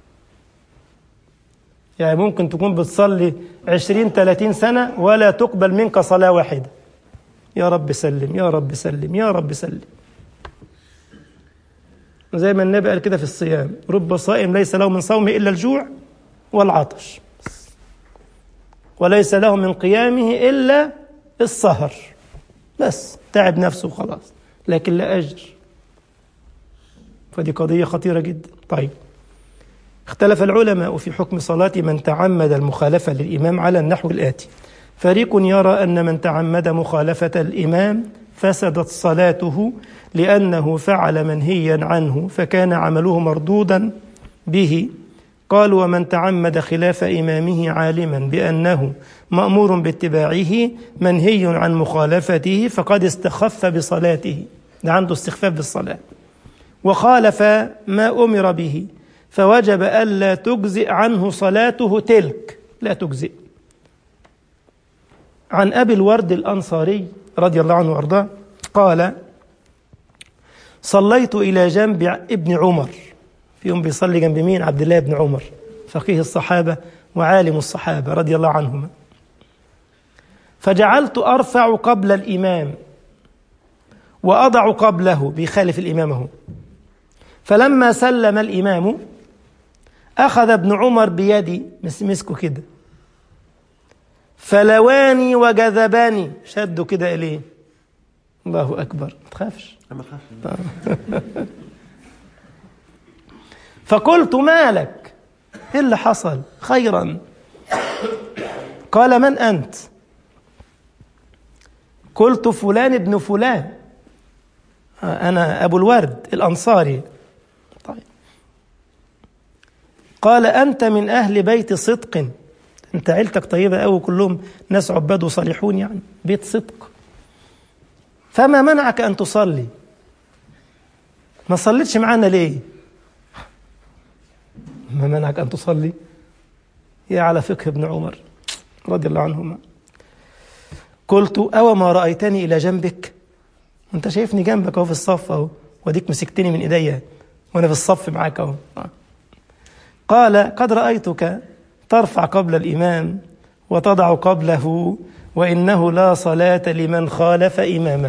يعني ممكن تكون بتصلي عشرين ثلاثين سنة ولا تقبل منك صلاة واحدة يا رب سلم يا رب سلم يا رب سلم زي ما النبي قال كده في الصيام رب صائم ليس له من صومه إلا الجوع والعطش وليس له من قيامه إلا السهر بس تعب نفسه وخلاص لكن لا أجر فدي قضية خطيرة جدا طيب اختلف العلماء في حكم صلاة من تعمد المخالفة للإمام على النحو الآتي فريق يرى أن من تعمد مخالفة الإمام فسدت صلاته لأنه فعل منهيا عنه فكان عمله مردودا به قال ومن تعمد خلاف إمامه عالما بأنه مأمور باتباعه منهي عن مخالفته فقد استخف بصلاته ده عنده استخفاف بالصلاة وخالف ما أمر به فوجب ألا تجزئ عنه صلاته تلك لا تجزئ عن أبي الورد الأنصاري رضي الله عنه وأرضاه قال صليت إلى جنب ابن عمر في يوم بيصلي جنب مين عبد الله بن عمر فقيه الصحابة وعالم الصحابة رضي الله عنهما فجعلت أرفع قبل الإمام وأضع قبله بيخالف الإمام هو فلما سلم الإمام أخذ ابن عمر بيدي مسكه كده فلواني وجذباني شدوا كده إليه الله أكبر ما تخافش ما تخافش فقلت ما لك ايه اللي حصل خيرا قال من انت قلت فلان ابن فلان انا ابو الورد الانصاري طيب قال انت من اهل بيت صدق انت عيلتك طيبه قوي كلهم ناس عباد وصالحون يعني بيت صدق فما منعك ان تصلي ما صليتش معانا ليه ما منعك أن تصلي يا على فقه ابن عمر رضي الله عنهما قلت أو ما رأيتني إلى جنبك أنت شايفني جنبك أهو في الصف أهو وديك مسكتني من إيديا وأنا في الصف معاك أهو قال قد رأيتك ترفع قبل الإمام وتضع قبله وإنه لا صلاة لمن خالف إمامه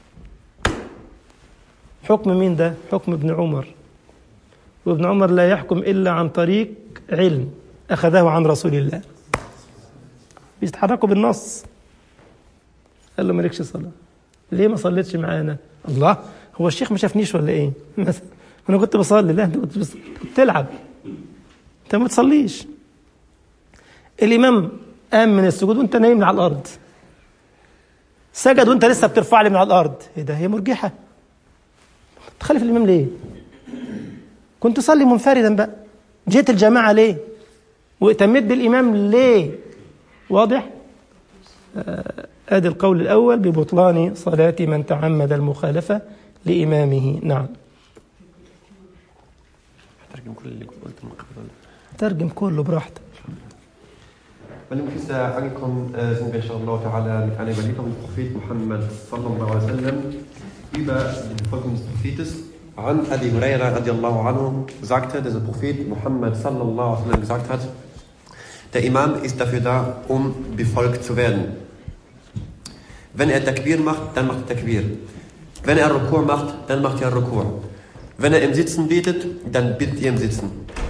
حكم مين ده؟ حكم ابن عمر وابن عمر لا يحكم إلا عن طريق علم أخذه عن رسول الله بيتحركوا بالنص قال له مالكش صلاة ليه ما صليتش معانا الله هو الشيخ ما شافنيش ولا ايه مثلا انا كنت بصلي لا انت كنت بص... كنت تلعب انت ما تصليش الامام قام من السجود وانت نايم على الارض سجد وانت لسه بترفع لي من على الارض ايه ده هي مرجحه تخالف الامام ليه كنت صلي منفردا بقى جيت الجماعه ليه واتميت بالامام ليه واضح آه، ادي القول الاول ببطلان صلاه من تعمد المخالفه لامامه نعم ترجم كل اللي قلت من قبل ولا؟ ترجم كله براحتك Bei dem Quiz angekommen äh, sind wir inshallah ta'ala mit einer Überlieferung des Propheten Muhammad sallallahu alaihi wasallam über die Befolgung des Prophetes. An Abi Huraira radiallahu anhu sagte, dass der Prophet Muhammad sallallahu alaihi wasallam gesagt hat, der Imam ist dafür da, um befolgt zu werden. Wenn er Takbir macht, dann macht er Takbir. Wenn er Rukur macht, dann macht er Rukur. Wenn er im Sitzen betet, dann bittet ihr im Sitzen.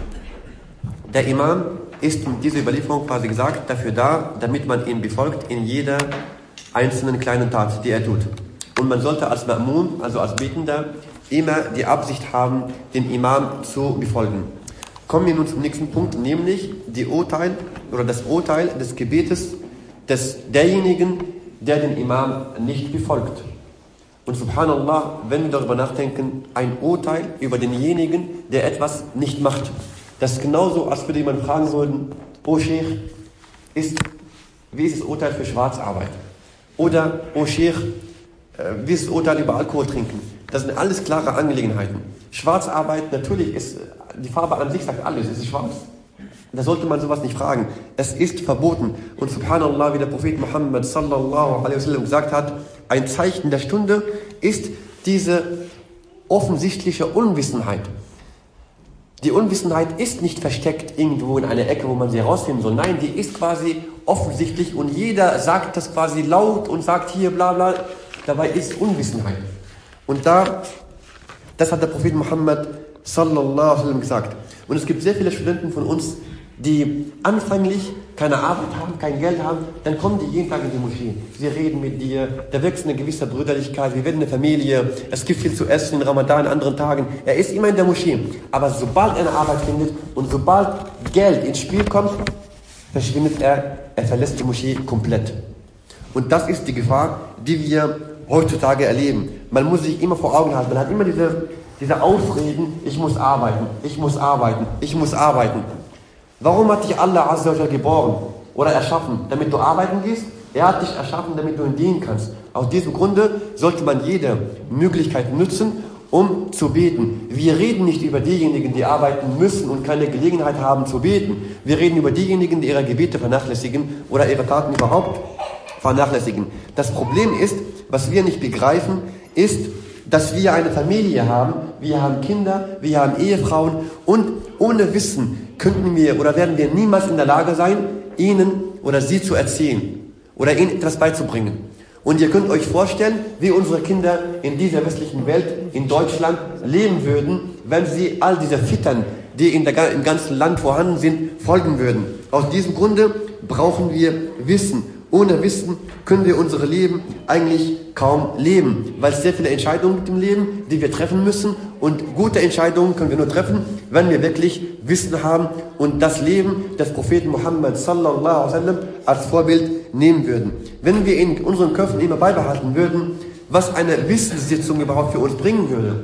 Der Imam ist in dieser Überlieferung quasi gesagt dafür da, damit man ihn befolgt in jeder einzelnen kleinen Tat, die er tut. Und man sollte als Ma'mun, also als Betender, immer die Absicht haben, dem Imam zu befolgen. Kommen wir nun zum nächsten Punkt, nämlich die Urteil oder das Urteil des Gebetes des derjenigen, der den Imam nicht befolgt. Und subhanallah, wenn wir darüber nachdenken, ein Urteil über denjenigen, der etwas nicht macht. Das ist genauso, als würde jemand fragen würden, O Sheikh, ist, wie ist das Urteil für Schwarzarbeit? Oder, O Sheikh, äh, wie ist das Urteil über Alkohol trinken? Das sind alles klare Angelegenheiten. Schwarzarbeit, natürlich ist, äh, die Farbe an sich sagt alles, es ist schwarz. Da sollte man sowas nicht fragen. Es ist verboten. Und subhanallah, wie der Prophet Muhammad sallallahu alaihi wasallam gesagt hat, ein Zeichen der Stunde ist diese offensichtliche Unwissenheit. Die Unwissenheit ist nicht versteckt irgendwo in einer Ecke, wo man sie herausfinden soll. Nein, die ist quasi offensichtlich und jeder sagt das quasi laut und sagt hier bla bla. Dabei ist Unwissenheit. Und da, das hat der Prophet Muhammad sallallahu alaihi wasallam gesagt. Und es gibt sehr viele Studenten von uns, die anfänglich keine Arbeit haben, kein Geld haben, dann kommen die jeden Tag in die Moschee. Sie reden mit dir, da wächst eine gewisse Brüderlichkeit, wir werden eine Familie, es gibt viel zu essen in Ramadan, an anderen Tagen. Er ist immer in der Moschee. Aber sobald er eine Arbeit findet und sobald Geld ins Spiel kommt, verschwindet er, er verlässt die Moschee komplett. Und das ist die Gefahr, die wir heutzutage erleben. Man muss sich immer vor Augen halten, man hat immer diese, diese Ausreden, ich muss arbeiten, ich muss arbeiten, ich muss arbeiten. Warum hat dich Allah Azza wa Jalla geboren oder erschaffen? Damit du arbeiten gehst? Er hat dich erschaffen, damit du ihm dienen kannst. Aus diesem Grunde sollte man jede Möglichkeit nutzen, um zu beten. Wir reden nicht über diejenigen, die arbeiten müssen und keine Gelegenheit haben zu beten. Wir reden über diejenigen, die ihre Gebete vernachlässigen oder ihre Taten überhaupt vernachlässigen. Das Problem ist, was wir nicht begreifen, ist, dass wir eine Familie haben, wir haben Kinder, wir haben Ehefrauen und ohne Wissen könnten wir oder werden wir niemals in der Lage sein, ihnen oder sie zu erzählen oder ihnen etwas beizubringen. Und ihr könnt euch vorstellen, wie unsere Kinder in dieser westlichen Welt, in Deutschland, leben würden, wenn sie all diese Fittern, die in der, im ganzen Land vorhanden sind, folgen würden. Aus diesem Grunde brauchen wir Wissen. Ohne Wissen können wir unser Leben eigentlich kaum leben, weil es sehr viele Entscheidungen gibt im Leben, die wir treffen müssen. Und gute Entscheidungen können wir nur treffen, wenn wir wirklich Wissen haben und das Leben des Propheten Muhammad sallallahu alaihi wasallam als Vorbild nehmen würden. Wenn wir in unseren Köpfen immer beibehalten würden, was eine Wissenssitzung überhaupt für uns bringen würde,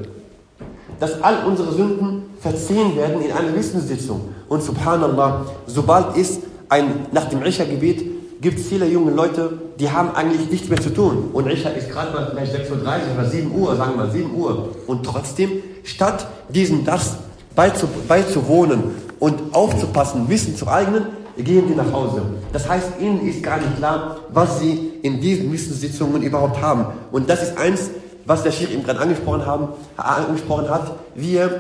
dass all unsere Sünden verziehen werden in einer Wissenssitzung. Und subhanallah, sobald es ein, nach dem Isha-Gebet gibt es viele junge Leute, die haben eigentlich nichts mehr zu tun. Und Isha ist gerade mal vielleicht 6.30 Uhr oder 7 Uhr, sagen wir mal 7 Uhr. Und trotzdem, statt diesen das beizu, beizuwohnen und aufzupassen, Wissen zu eignen, gehen die nach Hause. Das heißt, ihnen ist gar nicht klar, was sie in diesen Wissenssitzungen überhaupt haben. Und das ist eins, was der Sheikh eben gerade angesprochen, haben, angesprochen hat. Wir,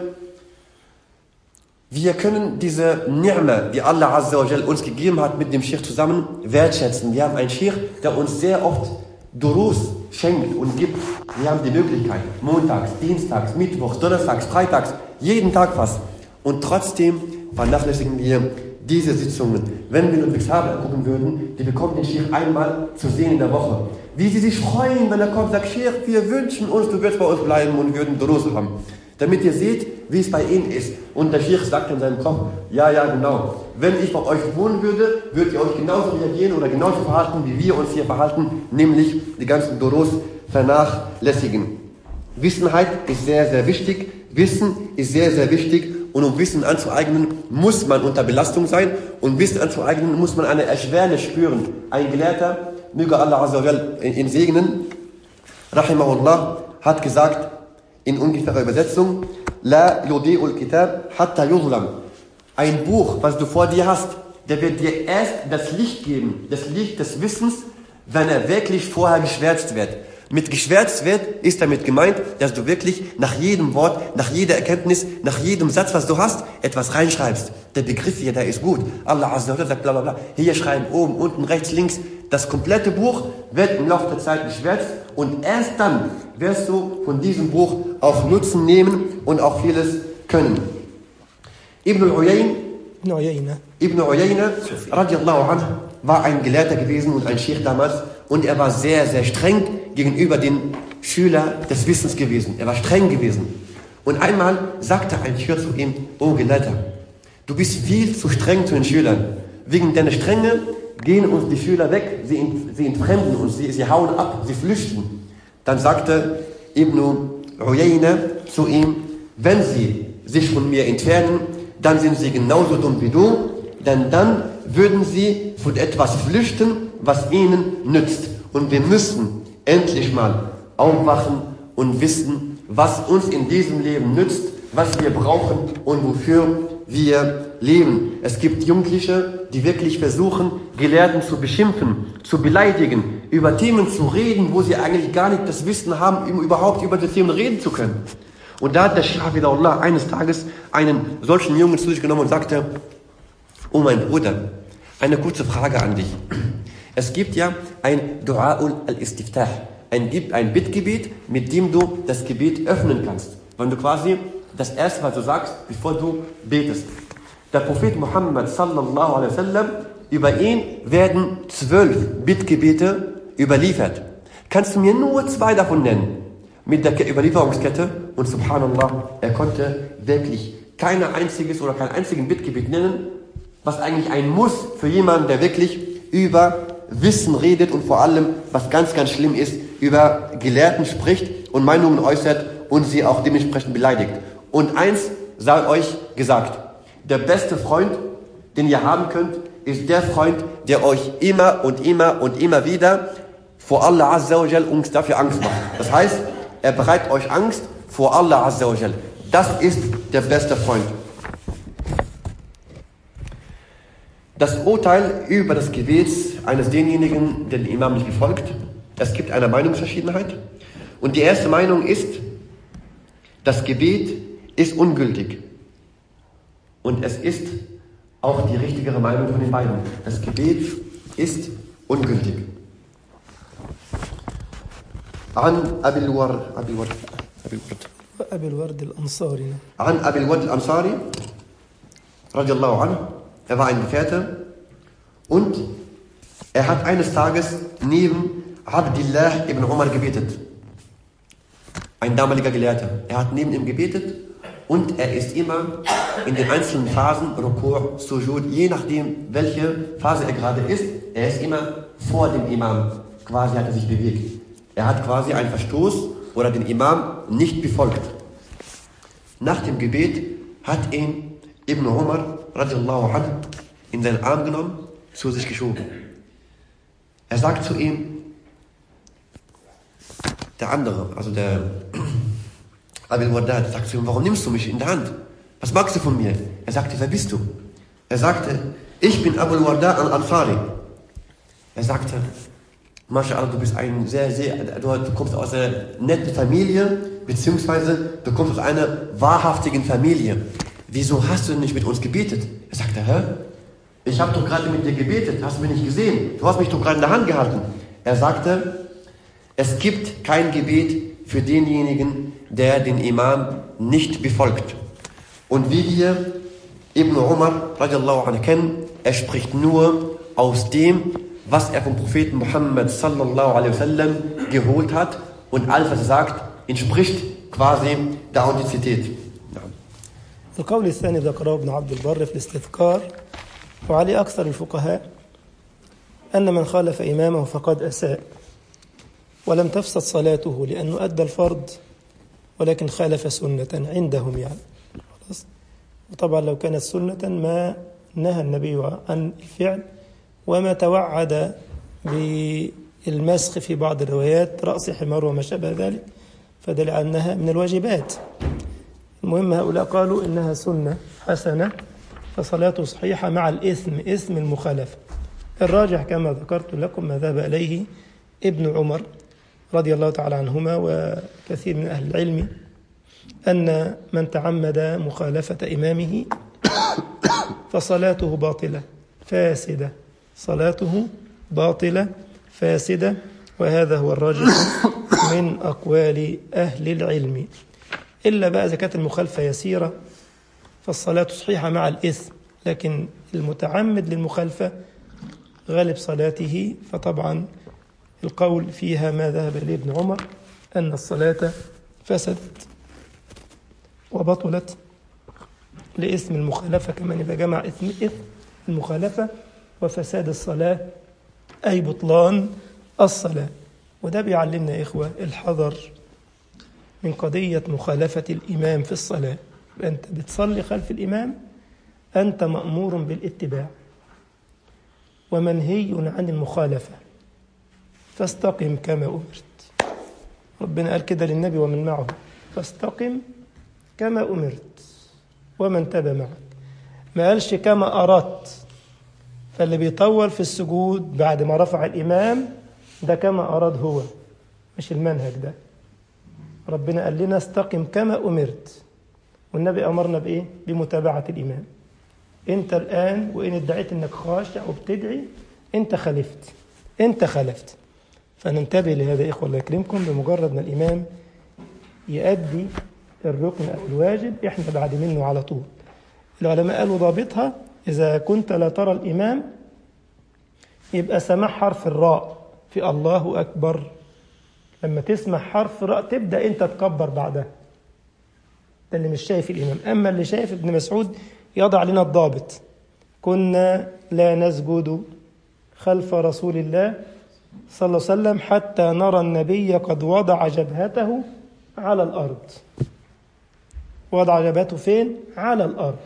wir können diese Ni'ma, die Allah Azza wa Jal uns gegeben hat, mit dem Sheikh zusammen wertschätzen. Wir haben einen Sheikh, der uns sehr oft Durus schenkt und gibt. Wir haben die Möglichkeit, montags, dienstags, mittwochs, donnerstags, freitags, jeden Tag was. Und trotzdem vernachlässigen wir diese Sitzungen, wenn wir Ludwigs Habe angucken würden, die bekommen den Sheikh einmal zu sehen in der Woche. Wie sie sich freuen, wenn er kommt und sagt, Sheikh, wir wünschen uns, du wirst bei uns bleiben und würden Durus haben. Damit ihr seht, wie es bei ihnen ist. Und der Sheikh sagt in seinem Kopf, ja, ja, genau. Wenn ich bei euch wohnen würde, würdet ihr euch genauso reagieren oder genauso verhalten, wie wir uns hier verhalten, nämlich die ganzen Durus vernachlässigen. Wissenheit ist sehr, sehr wichtig. Wissen ist sehr, sehr wichtig. Und um Wissen anzueignen, muss man unter Belastung sein. Und Wissen anzueignen, muss man eine Erschwernis spüren. Ein Gelehrter, möge Allah Azza wa ihn segnen, Rahimahullah, hat gesagt, in ungefährer Übersetzung, La yudi'ul kitab hatta yuzlam. Ein Buch, was du vor dir hast, der wird dir erst das Licht geben, das Licht des Wissens, wenn er wirklich vorher geschwärzt wird. Mit geschwärzt wird, ist damit gemeint, dass du wirklich nach jedem Wort, nach jeder Erkenntnis, nach jedem Satz, was du hast, etwas reinschreibst. Der Begriff hier, der ist gut. Allah Azza wa Jalla sagt bla bla bla. Hier schreiben, oben, unten, rechts, links. Das komplette Buch wird im Laufe der Zeit geschwärzt und erst dann wirst du von diesem Buch auch Nutzen nehmen und auch vieles können. Ibn al-Uyayn ابن عيينة Ibn Uyayna radiallahu anh, war ein Gelehrter gewesen und ein Sheikh damals und er war sehr, sehr streng gegenüber den Schüler des Wissens gewesen. Er war streng gewesen. Und einmal sagte ein Schüler zu ihm, oh Gelehrter, du bist viel zu streng zu den Schülern. Wegen deiner Strenge gehen uns die Schüler weg, sie, ent- sie entfremden uns, sie, sie hauen ab, sie flüchten. Dann sagte Ibn Uyayna zu ihm, wenn sie sich von mir entfernen, dann sind sie genauso dumm wie du, denn dann würden sie von etwas flüchten, was ihnen nützt. Und wir müssen endlich mal aufwachen und wissen, was uns in diesem Leben nützt, was wir brauchen und wofür wir leben. Es gibt Jugendliche, die wirklich versuchen, Gelehrten zu beschimpfen, zu beleidigen, über Themen zu reden, wo sie eigentlich gar nicht das Wissen haben, um überhaupt über die Themen reden zu können. Und da hat der Shahidullah eines Tages einen solchen Jungen zu sich genommen und sagte, Oh mein Bruder, eine kurze Frage an dich. Es gibt ja ein Du'a'ul al-Istiftah, ein, Gib- ein Bittgebet, mit dem du das Gebet öffnen kannst. Wenn du quasi das erste, was du sagst, bevor du betest. Der Prophet Muhammad sallallahu alaihi wasallam, über ihn werden zwölf Bittgebete überliefert. Kannst du mir nur zwei davon nennen? Mit der Ke- Überlieferungskette und subhanallah, er konnte wirklich kein einziges oder kein einzigen Bittgebet nennen, was eigentlich ein Muss für jemanden, der wirklich über Wissen redet und vor allem, was ganz, ganz schlimm ist, über Gelehrten spricht und Meinungen äußert und sie auch dementsprechend beleidigt. Und eins sei euch gesagt, der beste Freund, den ihr haben könnt, ist der Freund, der euch immer und immer und immer wieder vor Allah Azza wa Jal uns dafür Angst macht. Das heißt, er bereitet euch Angst vor Allah Azza wa Jal. Das ist der beste Freund. Das Urteil über das Gebet eines denjenigen, der den Imam nicht befolgt. Es gibt eine Meinungsverschiedenheit. Und die erste Meinung ist, das Gebet ist ungültig. Und es ist auch die richtigere Meinung von den beiden. Das Gebet ist ungültig. An Abil War, Abil War, Abil Ward. وأبي الورد الأنصاري An Abil Wad al-Ansari, radiallahu anhu, er war ein Gefährte und er hat eines Tages neben Abdullah ibn Umar gebetet. Ein damaliger Gelehrter. Er hat neben ihm gebetet und er ist immer in den einzelnen Phasen, Rukur, Sujud, je nachdem, welche Phase er gerade ist, er ist immer vor dem Imam. Quasi hat er sich bewegt. Er hat quasi einen Verstoß oder den Imam nicht befolgt. Nach dem Gebet hat ihn Ibn Umar radiallahu anhu in seinen Arm genommen, zu sich geschoben. Er sagt zu ihm, der andere, also der Abil Wardad, sagt zu ihm, warum nimmst du mich in der Hand? Was magst du von mir? Er sagte, wer bist du? Er sagte, ich bin Abu Wardad al-Ansari. Er sagte, MashaAllah, du bist ein sehr, sehr, du, du kommst aus einer netten Familie, beziehungsweise du kommst aus einer wahrhaftigen Familie. Wieso hast du denn nicht mit uns gebetet? Er sagte, hä? Ich habe doch gerade mit dir gebetet, hast du mich nicht gesehen? Du hast mich doch gerade in der Hand gehalten. Er sagte, es gibt kein Gebet für denjenigen, der den Imam nicht befolgt. Und wie wir Ibn Umar radiallahu anhu kennen, er spricht nur aus dem, was er vom Propheten Muhammad sallallahu alaihi wasallam geholt hat und alles, was er sagt, entspricht quasi der Authentizität. Ja. القول الثاني ذكره ابن عبد البر في الاستذكار وعليه أكثر الفقهاء أن من خالف إمامه فقد أساء ولم تفسد صلاته لأنه أدى الفرض ولكن خالف سنة عندهم يعني خلاص وطبعا لو كانت سنة ما نهى النبي عن الفعل وما توعد بالمسخ في بعض الروايات رأس حمار وما شابه ذلك فدل على أنها من الواجبات المهم هؤلاء قالوا إنها سنة حسنة فصلاته صحيحة مع الإثم إثم المخالفة الراجح كما ذكرت لكم ما ذهب إليه ابن عمر رضي الله تعالى عنهما وكثير من أهل العلم أن من تعمد مخالفة إمامه فصلاته باطلة فاسدة صلاته باطلة فاسدة وهذا هو الراجح من أقوال أهل العلم إلا بقى إذا كانت المخالفة يسيرة فالصلاة صحيحة مع الإثم لكن المتعمد للمخالفة غالب صلاته فطبعا القول فيها ما ذهب إليه ابن عمر أن الصلاة فسدت وبطلت لاسم المخالفة كمان يبقى جمع إثم إثم المخالفة وفساد الصلاة أي بطلان الصلاة وده بيعلمنا يا إخوة الحذر من قضية مخالفة الإمام في الصلاة أنت بتصلي خلف الإمام أنت مأمور بالاتباع ومنهي عن المخالفة فاستقم كما أمرت ربنا قال كده للنبي ومن معه فاستقم كما أمرت ومن تاب معك ما قالش كما أردت فاللي بيطول في السجود بعد ما رفع الإمام ده كما أراد هو مش المنهج ده ربنا قال لنا استقم كما أمرت والنبي أمرنا بإيه؟ بمتابعة الإمام أنت الآن وإن ادعيت أنك خاشع وبتدعي أنت خلفت أنت خلفت فننتبه لهذا إخوة الله يكرمكم بمجرد ما الإمام يؤدي الركن أو الواجب إحنا بعد منه على طول العلماء قالوا ضابطها إذا كنت لا ترى الإمام يبقى سماع حرف الراء في الله أكبر لما تسمع حرف راء تبدأ أنت تكبر بعدها ده اللي مش شايف الإمام أما اللي شايف ابن مسعود يضع لنا الضابط كنا لا نسجد خلف رسول الله صلى الله عليه وسلم حتى نرى النبي قد وضع جبهته على الأرض وضع جبهته فين؟ على الأرض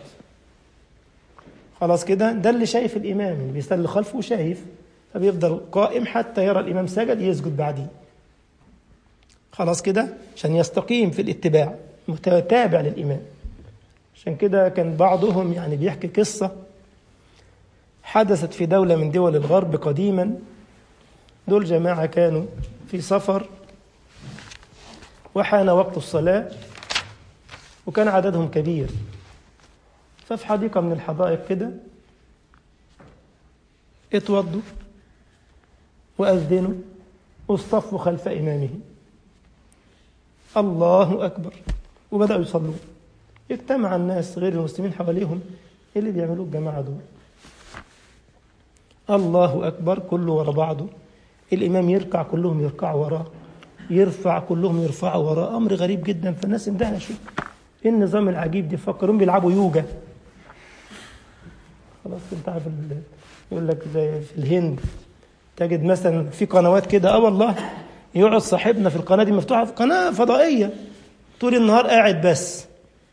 خلاص كده ده اللي شايف الإمام اللي بيصلي خلفه شايف فبيفضل قائم حتى يرى الإمام سجد يسجد بعديه خلاص كده عشان يستقيم في الاتباع متتابع للإمام عشان كده كان بعضهم يعني بيحكي قصة حدثت في دولة من دول الغرب قديما دول جماعة كانوا في سفر وحان وقت الصلاة وكان عددهم كبير ففي حديقة من الحدائق كده اتوضوا وأذنوا واصطفوا خلف إمامه الله أكبر وبدأوا يصلوا اجتمع الناس غير المسلمين حواليهم ايه اللي بيعملوه الجماعة دول الله أكبر كله ورا بعضه الإمام يركع كلهم يركعوا وراه يرفع كلهم يرفعوا وراه أمر غريب جدا فالناس اندهشوا ايه النظام العجيب ده فكرون بيلعبوا يوجا خلاص انت عارف يقول لك زي في الهند تجد مثلا في قنوات كده اه والله يقعد صاحبنا في القناه دي مفتوحه في قناه فضائيه طول النهار قاعد بس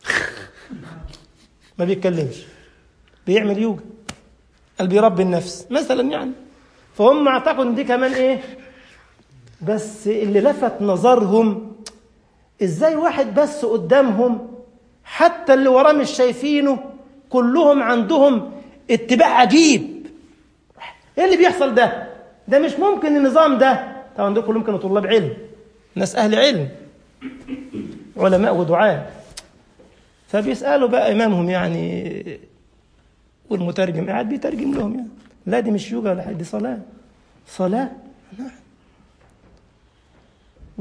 ما بيتكلمش بيعمل يوجا قال بيربي النفس مثلا يعني فهم اعتقدوا ان دي كمان ايه بس اللي لفت نظرهم ازاي واحد بس قدامهم حتى اللي وراه مش شايفينه كلهم عندهم اتباع عجيب ايه اللي بيحصل ده ده مش ممكن النظام ده طبعا دول كلهم كانوا طلاب علم ناس اهل علم علماء ودعاة فبيسألوا بقى إمامهم يعني والمترجم قاعد بيترجم لهم يعني لا دي مش يوجا ولا حاجة دي صلاة صلاة نعم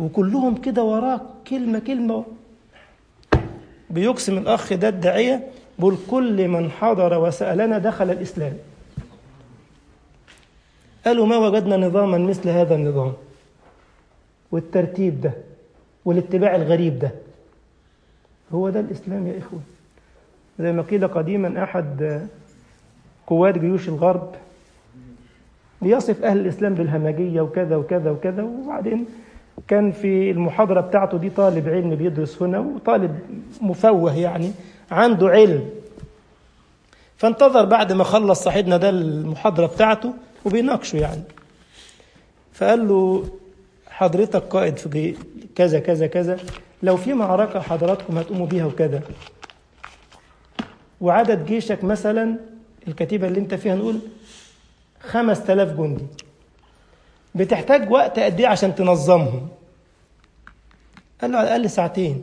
وكلهم كده وراه كلمة كلمة بيقسم الأخ ده الداعية بل كل من حضر وسألنا دخل الإسلام قالوا ما وجدنا نظاما مثل هذا النظام والترتيب ده والاتباع الغريب ده هو ده الإسلام يا إخوة زي ما قيل قديما أحد قوات جيوش الغرب بيصف أهل الإسلام بالهمجية وكذا وكذا وكذا وبعدين كان في المحاضرة بتاعته دي طالب علم بيدرس هنا وطالب مفوه يعني عنده علم فانتظر بعد ما خلص صاحبنا ده المحاضرة بتاعته وبيناقشه يعني فقال له حضرتك قائد في كذا كذا كذا لو في معركة حضراتكم هتقوموا بيها وكذا وعدد جيشك مثلا الكتيبة اللي انت فيها نقول خمس تلاف جندي بتحتاج وقت قد ايه عشان تنظمهم قال له على الأقل ساعتين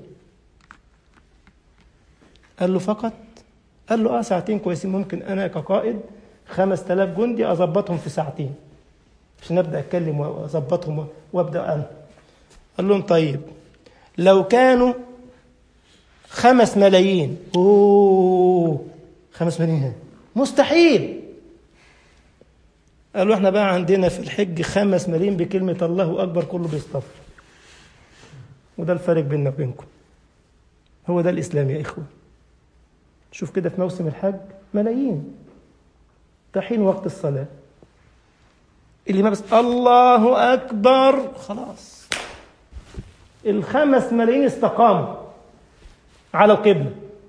قال له فقط قال له اه ساعتين كويسين ممكن انا كقائد خمس تلاف جندي اظبطهم في ساعتين عشان ابدا اتكلم واظبطهم وابدا انا قال لهم طيب لو كانوا خمس ملايين اوه خمس ملايين مستحيل قالوا احنا بقى عندنا في الحج خمس ملايين بكلمة الله أكبر كله بيصطف وده الفرق بيننا وبينكم هو ده الإسلام يا إخوة شوف كده في موسم الحج ملايين تحين وقت الصلاة اللي ما بس الله أكبر خلاص الخمس ملايين استقاموا على القبلة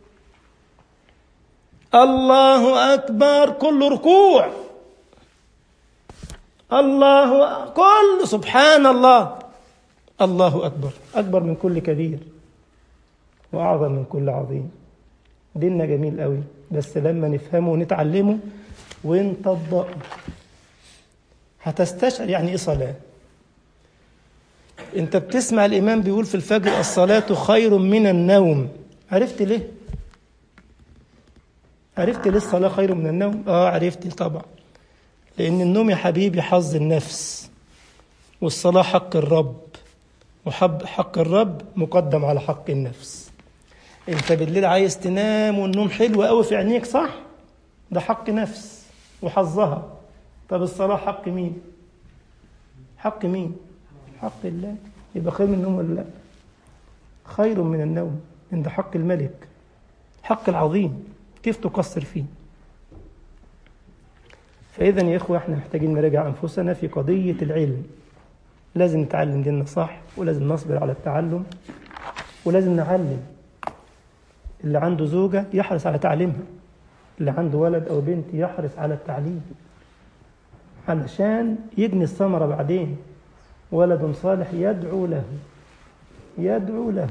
الله أكبر كل ركوع الله كل سبحان الله الله أكبر أكبر من كل كبير وأعظم من كل عظيم ديننا جميل قوي بس لما نفهمه ونتعلمه ونطبقه هتستشعر يعني ايه صلاة انت بتسمع الامام بيقول في الفجر الصلاة خير من النوم عرفت ليه عرفت ليه الصلاة خير من النوم اه عرفت طبعا لان النوم يا حبيبي حظ النفس والصلاة حق الرب وحب حق الرب مقدم على حق النفس انت بالليل عايز تنام والنوم حلو قوي في عينيك صح ده حق نفس وحظها طب الصلاة حق مين حق مين حق الله يبقى خير من النوم ولا لا خير من النوم عند حق الملك حق العظيم كيف تقصر فيه فإذا يا إخوة إحنا محتاجين نراجع أنفسنا في قضية العلم لازم نتعلم ديننا صح ولازم نصبر على التعلم ولازم نعلم اللي عنده زوجة يحرص على تعليمها اللي عنده ولد أو بنت يحرص على التعليم علشان يجني الثمرة بعدين ولد صالح يدعو له يدعو له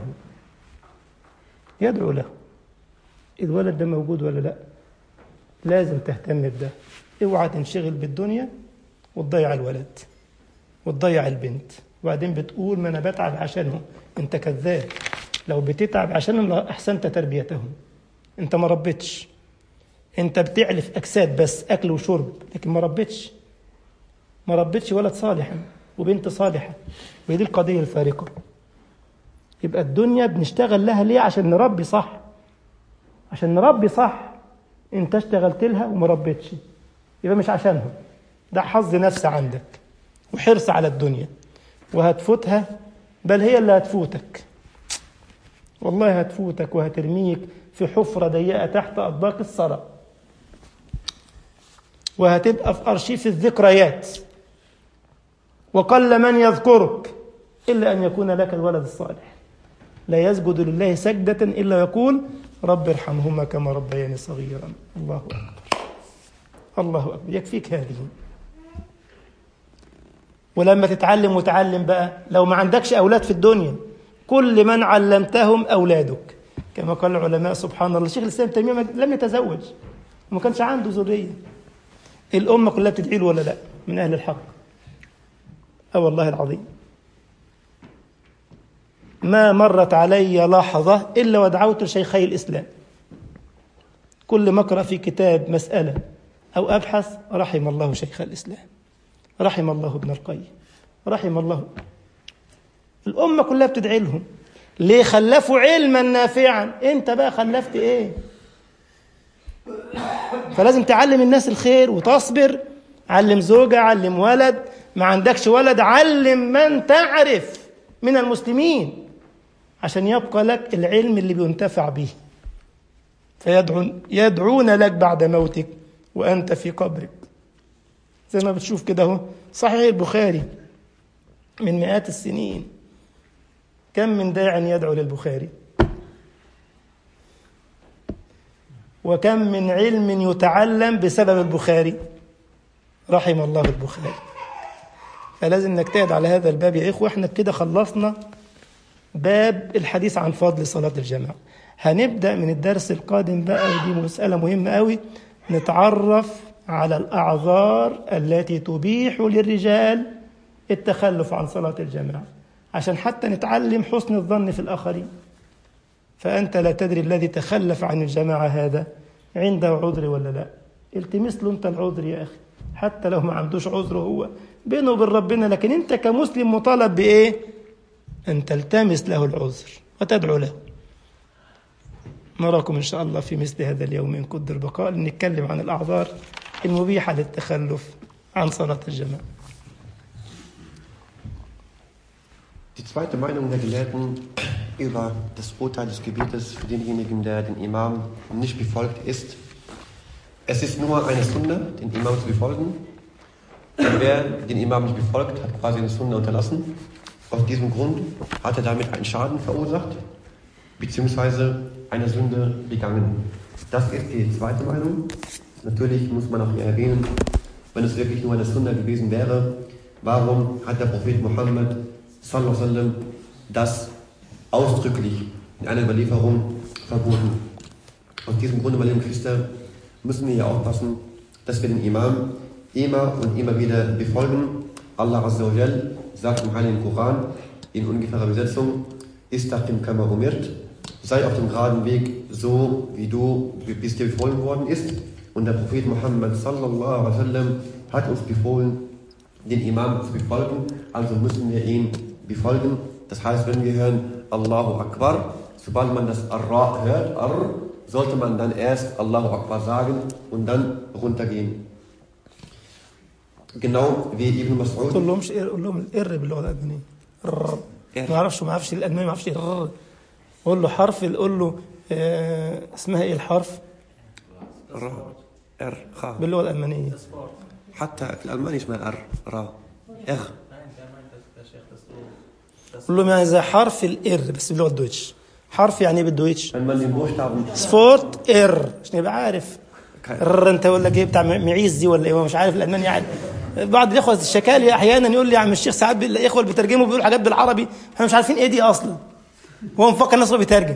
يدعو له الولد ده موجود ولا لا لازم تهتم بده اوعى تنشغل بالدنيا وتضيع الولد وتضيع البنت وبعدين بتقول ما انا بتعب عشانهم انت كذاب لو بتتعب عشانهم احسنت تربيتهم انت ما ربيتش انت بتعلف اجساد بس اكل وشرب لكن ما ربيتش ما ربيتش ولد صالحا وبنت صالحه وهي دي القضيه الفارقه يبقى الدنيا بنشتغل لها ليه عشان نربي صح عشان نربي صح انت اشتغلت لها وما ربيتش يبقى مش عشانهم ده حظ نفس عندك وحرص على الدنيا وهتفوتها بل هي اللي هتفوتك والله هتفوتك وهترميك في حفرة ضيقة تحت أطباق الثرى وهتبقى في أرشيف الذكريات وقل من يذكرك إلا أن يكون لك الولد الصالح لا يسجد لله سجدة إلا يقول رب ارحمهما كما ربياني صغيرا الله أكبر الله أكبر يكفيك هذه ولما تتعلم وتعلم بقى لو ما عندكش أولاد في الدنيا كل من علمتهم أولادك كما قال العلماء سبحان الله الشيخ الإسلام تيمية لم يتزوج وما كانش عنده ذرية الأمة كلها بتدعي له ولا لا من أهل الحق أه والله العظيم ما مرت علي لحظة إلا ودعوت شيخي الإسلام كل ما أقرأ في كتاب مسألة أو أبحث رحم الله شيخ الإسلام رحم الله ابن القيم رحم الله الأمة كلها بتدعي لهم ليه خلفوا علما نافعا أنت بقى خلفت إيه فلازم تعلم الناس الخير وتصبر علم زوجة علم ولد ما عندكش ولد علم من تعرف من المسلمين عشان يبقى لك العلم اللي بينتفع به فيدعون يدعون لك بعد موتك وأنت في قبرك زي ما بتشوف كده اهو صحيح البخاري من مئات السنين كم من داع يدعو للبخاري وكم من علم يتعلم بسبب البخاري رحم الله البخاري فلازم نجتهد على هذا الباب يا إخوة احنا كده خلصنا باب الحديث عن فضل صلاة الجماعة هنبدأ من الدرس القادم بقى ودي مسألة مهمة قوي نتعرف على الأعذار التي تبيح للرجال التخلف عن صلاة الجماعة عشان حتى نتعلم حسن الظن في الآخرين فأنت لا تدري الذي تخلف عن الجماعة هذا عنده عذر ولا لا التمس له أنت العذر يا أخي حتى لو ما عندوش عذر هو بينه وبين ربنا لكن أنت كمسلم مطالب بإيه أن تلتمس له العذر وتدعو له نراكم إن شاء الله في مثل هذا اليوم إن قدر بقاء نتكلم عن الأعذار المبيحة للتخلف عن صلاة الجماعة Die zweite Meinung der Gelehrten über das Urteil des Gebetes für denjenigen, der den Imam nicht befolgt, ist, es ist nur eine Sunde, den Imam zu befolgen. Und wer den Imam nicht befolgt, hat quasi eine Sunde unterlassen. Aus diesem Grund hat er damit einen Schaden verursacht, beziehungsweise eine Sünde begangen. Das ist die zweite Meinung. Natürlich muss man auch hier erwähnen, wenn es wirklich nur eine Sunde gewesen wäre, warum hat der Prophet Mohammed sallallahu alaihi wasallam das ausdrücklich in einer Überlieferung verboten. Aus diesem Grunde, meine lieben Geschwister, müssen wir hier aufpassen, dass wir den Imam immer und immer wieder befolgen. Allah Azza wa Jal sagt im Heiligen Koran in ungefährer Übersetzung, Istaqim kama umirt, sei auf dem geraden Weg so, wie du bis dir befohlen worden ist. Und der Prophet Muhammad sallallahu alaihi wasallam hat uns befohlen, den Imam zu befolgen, also müssen wir ihn befolgen. Das heißt, wenn wir hören Allahu Akbar, sobald man das Ar hört, Ar, sollte man dann erst Allahu Akbar sagen und dann runtergehen. Genau wie Ibn Mas'ud. قول لهمش إيه قول لهم الإر باللغة الألمانية الر. إر. ما اعرفش ما اعرفش الألماني ما اعرفش الر. قول له حرف قول له آه، اسمها إيه الحرف را ار خا باللغة الألمانية حتى في الألماني اسمها ار را اغ قول لهم يعني زي حرف الإر بس باللغة الدويتش حرف يعني إيه بالدويتش Wenn man den Buchstaben سفورت إر عشان يبقى عارف الر انت ولا جاي بتاع معيز دي ولا ايه هو مش عارف الالماني يعني بعض الاخوه الشكالي احيانا يقول لي يا عم الشيخ ساعات بي- الاخوه اللي بيترجموا بيقولوا حاجات بالعربي احنا مش عارفين ايه دي اصلا هو مفكر الناس هو بيترجم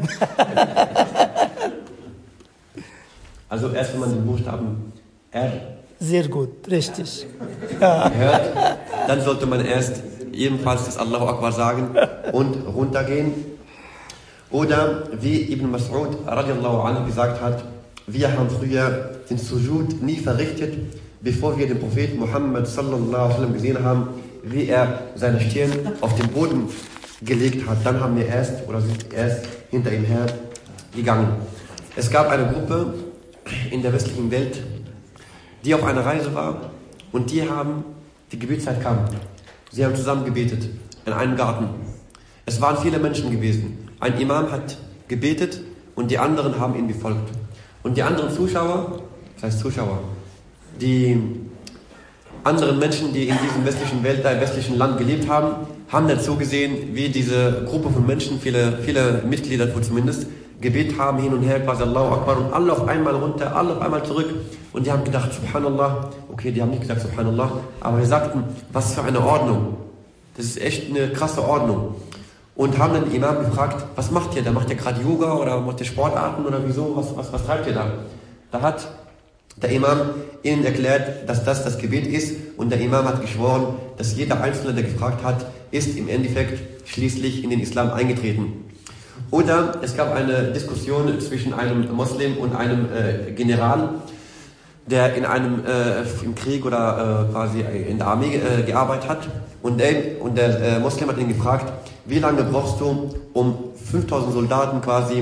Also erst wenn man den Buchstaben R زير جود ريشتش hört, dann sollte man erst ebenfalls das Allahu Akbar sagen und runtergehen. Oder wie Ibn Mas'ud radiallahu anhu gesagt hat, wir haben früher den Sujud nie verrichtet, bevor wir den Propheten Muhammad sallallahu alaihi wasallam gesehen haben, wie er seine Stirn auf den Boden gelegt hat. Dann haben wir erst oder sind erst hinter ihm her gegangen. Es gab eine Gruppe in der westlichen Welt, die auf einer Reise war und die haben, die Gebetszeit kam. Sie haben zusammen gebetet in einem Garten. Es waren viele Menschen gewesen. Ein Imam hat gebetet und die anderen haben ihn befolgt. Und die anderen Zuschauer, das heißt Zuschauer, die anderen Menschen, die in diesem westlichen Welt, äh, westlichen Land gelebt haben, haben dazu gesehen, wie diese Gruppe von Menschen, viele, viele Mitglieder davon zumindest, Gebet haben hin und her, quasi Allahu Akbar und alle auf einmal runter, alle auf einmal zurück. Und die haben gedacht, Subhanallah, okay, die haben nicht gesagt Subhanallah, aber die sagten, was für eine Ordnung. Das ist echt eine krasse Ordnung. Und haben dann den Imam gefragt, was macht ihr da? Macht ihr gerade Yoga oder macht ihr Sportarten oder wieso? Was, was, was treibt ihr da? Da hat der Imam ihnen erklärt, dass das das Gebet ist und der Imam hat geschworen, dass jeder Einzelne, der gefragt hat, ist im Endeffekt schließlich in den Islam eingetreten. Oder es gab eine Diskussion zwischen einem Moslem und einem äh, General, der in einem äh, im Krieg oder äh, quasi in der Armee äh, gearbeitet hat. Und der, und der äh, Moslem hat ihn gefragt, wie lange brauchst du, um 5000 Soldaten quasi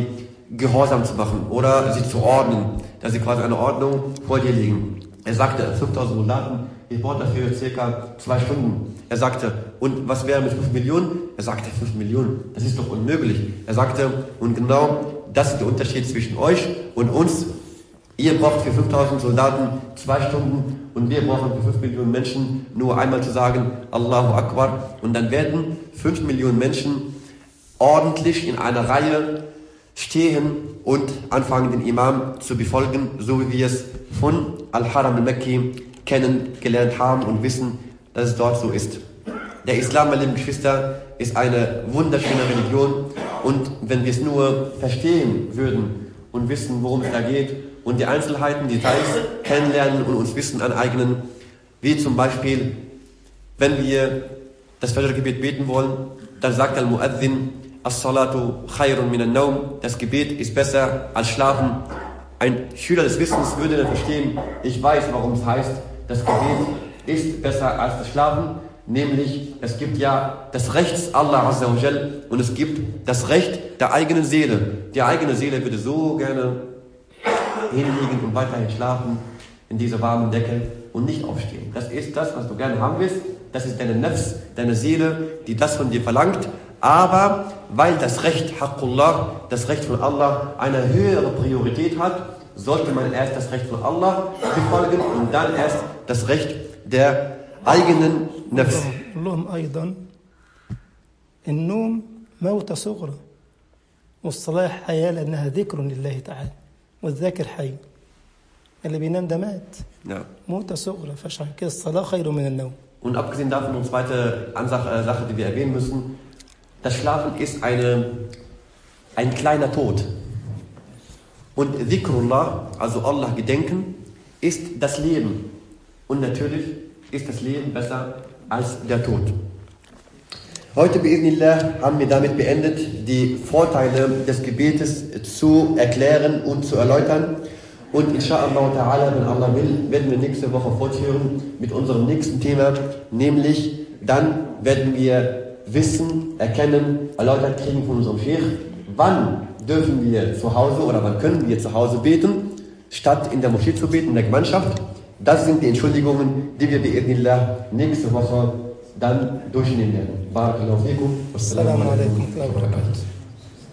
gehorsam zu machen oder sie zu ordnen, dass sie quasi eine Ordnung vor dir liegen. Er sagte, 5000 Soldaten, ich brauche dafür circa zwei Stunden. Er sagte, und was wäre mit 5 Millionen? Er sagte, 5 Millionen, das ist doch unmöglich. Er sagte, und genau das ist der Unterschied zwischen euch und uns. Ihr braucht für 5000 Soldaten zwei Stunden und wir brauchen für 5 Millionen Menschen nur einmal zu sagen, Allahu Akbar. Und dann werden 5 Millionen Menschen ordentlich in einer Reihe stehen und anfangen, den Imam zu befolgen, so wie wir es von Al-Haram al-Makki kennengelernt haben und wissen, dass es dort so ist. Der Islam, meine lieben Geschwister, ist eine wunderschöne Religion und wenn wir es nur verstehen würden und wissen, worum es da geht und die Einzelheiten, die Details kennenlernen und uns Wissen aneignen, wie zum Beispiel, wenn wir das Fajr-Gebet beten wollen, dann sagt Al-Mu'adhin, As-Salatu khayrun min naum Das Gebet ist besser als Schlafen. Ein Schüler des Wissens würde dann verstehen, ich weiß, warum es heißt, das Gebet ist besser als das Schlafen. Nämlich, es gibt ja das Recht Allah Azza wa Jal und es gibt das Recht der eigenen Seele. Die eigene Seele würde so gerne hinlegen und weiterhin schlafen in dieser warmen Decke und nicht aufstehen. Das ist das, was du gerne haben willst. Das ist deine Nefs, deine Seele, die das von dir verlangt. Aber weil das Recht Haqqullah, das Recht von Allah, eine höhere Priorität hat, sollte man erst das Recht von Allah befolgen und dann erst das Recht der eigenen Nefs. لهم أيضا النوم موتة صغرى والصلاة حياة لأنها ذكر لله تعالى والذاكر حي اللي بينام ده مات Ja. موتة صغرى فعشان كده الصلاة خير من النوم Und abgesehen davon, eine zweite Ansache, äh, Sache, die wir erwähnen müssen, das Schlafen ist eine, ein kleiner Tod. Und Dhikrullah, also Allah gedenken, ist das Leben. Und natürlich ist das Leben besser als der Tod. Heute, bi'idhnillah, haben wir damit beendet, die Vorteile des Gebetes zu erklären und zu erläutern. Und inshallah ta'ala, wenn Allah will, werden wir nächste Woche fortführen mit unserem nächsten Thema, nämlich dann werden wir wissen, erkennen, erläutert kriegen von unserem Sheikh, wann dürfen wir zu Hause oder wann können wir zu Hause beten, statt in der Moschee zu beten, in der Gemeinschaft. Das sind die Entschuldigungen, die wir bi'idhnillah nächste Woche dann durchnehmen werden. Barakallahu fikum. السلام عليكم ورحمة الله وبركاته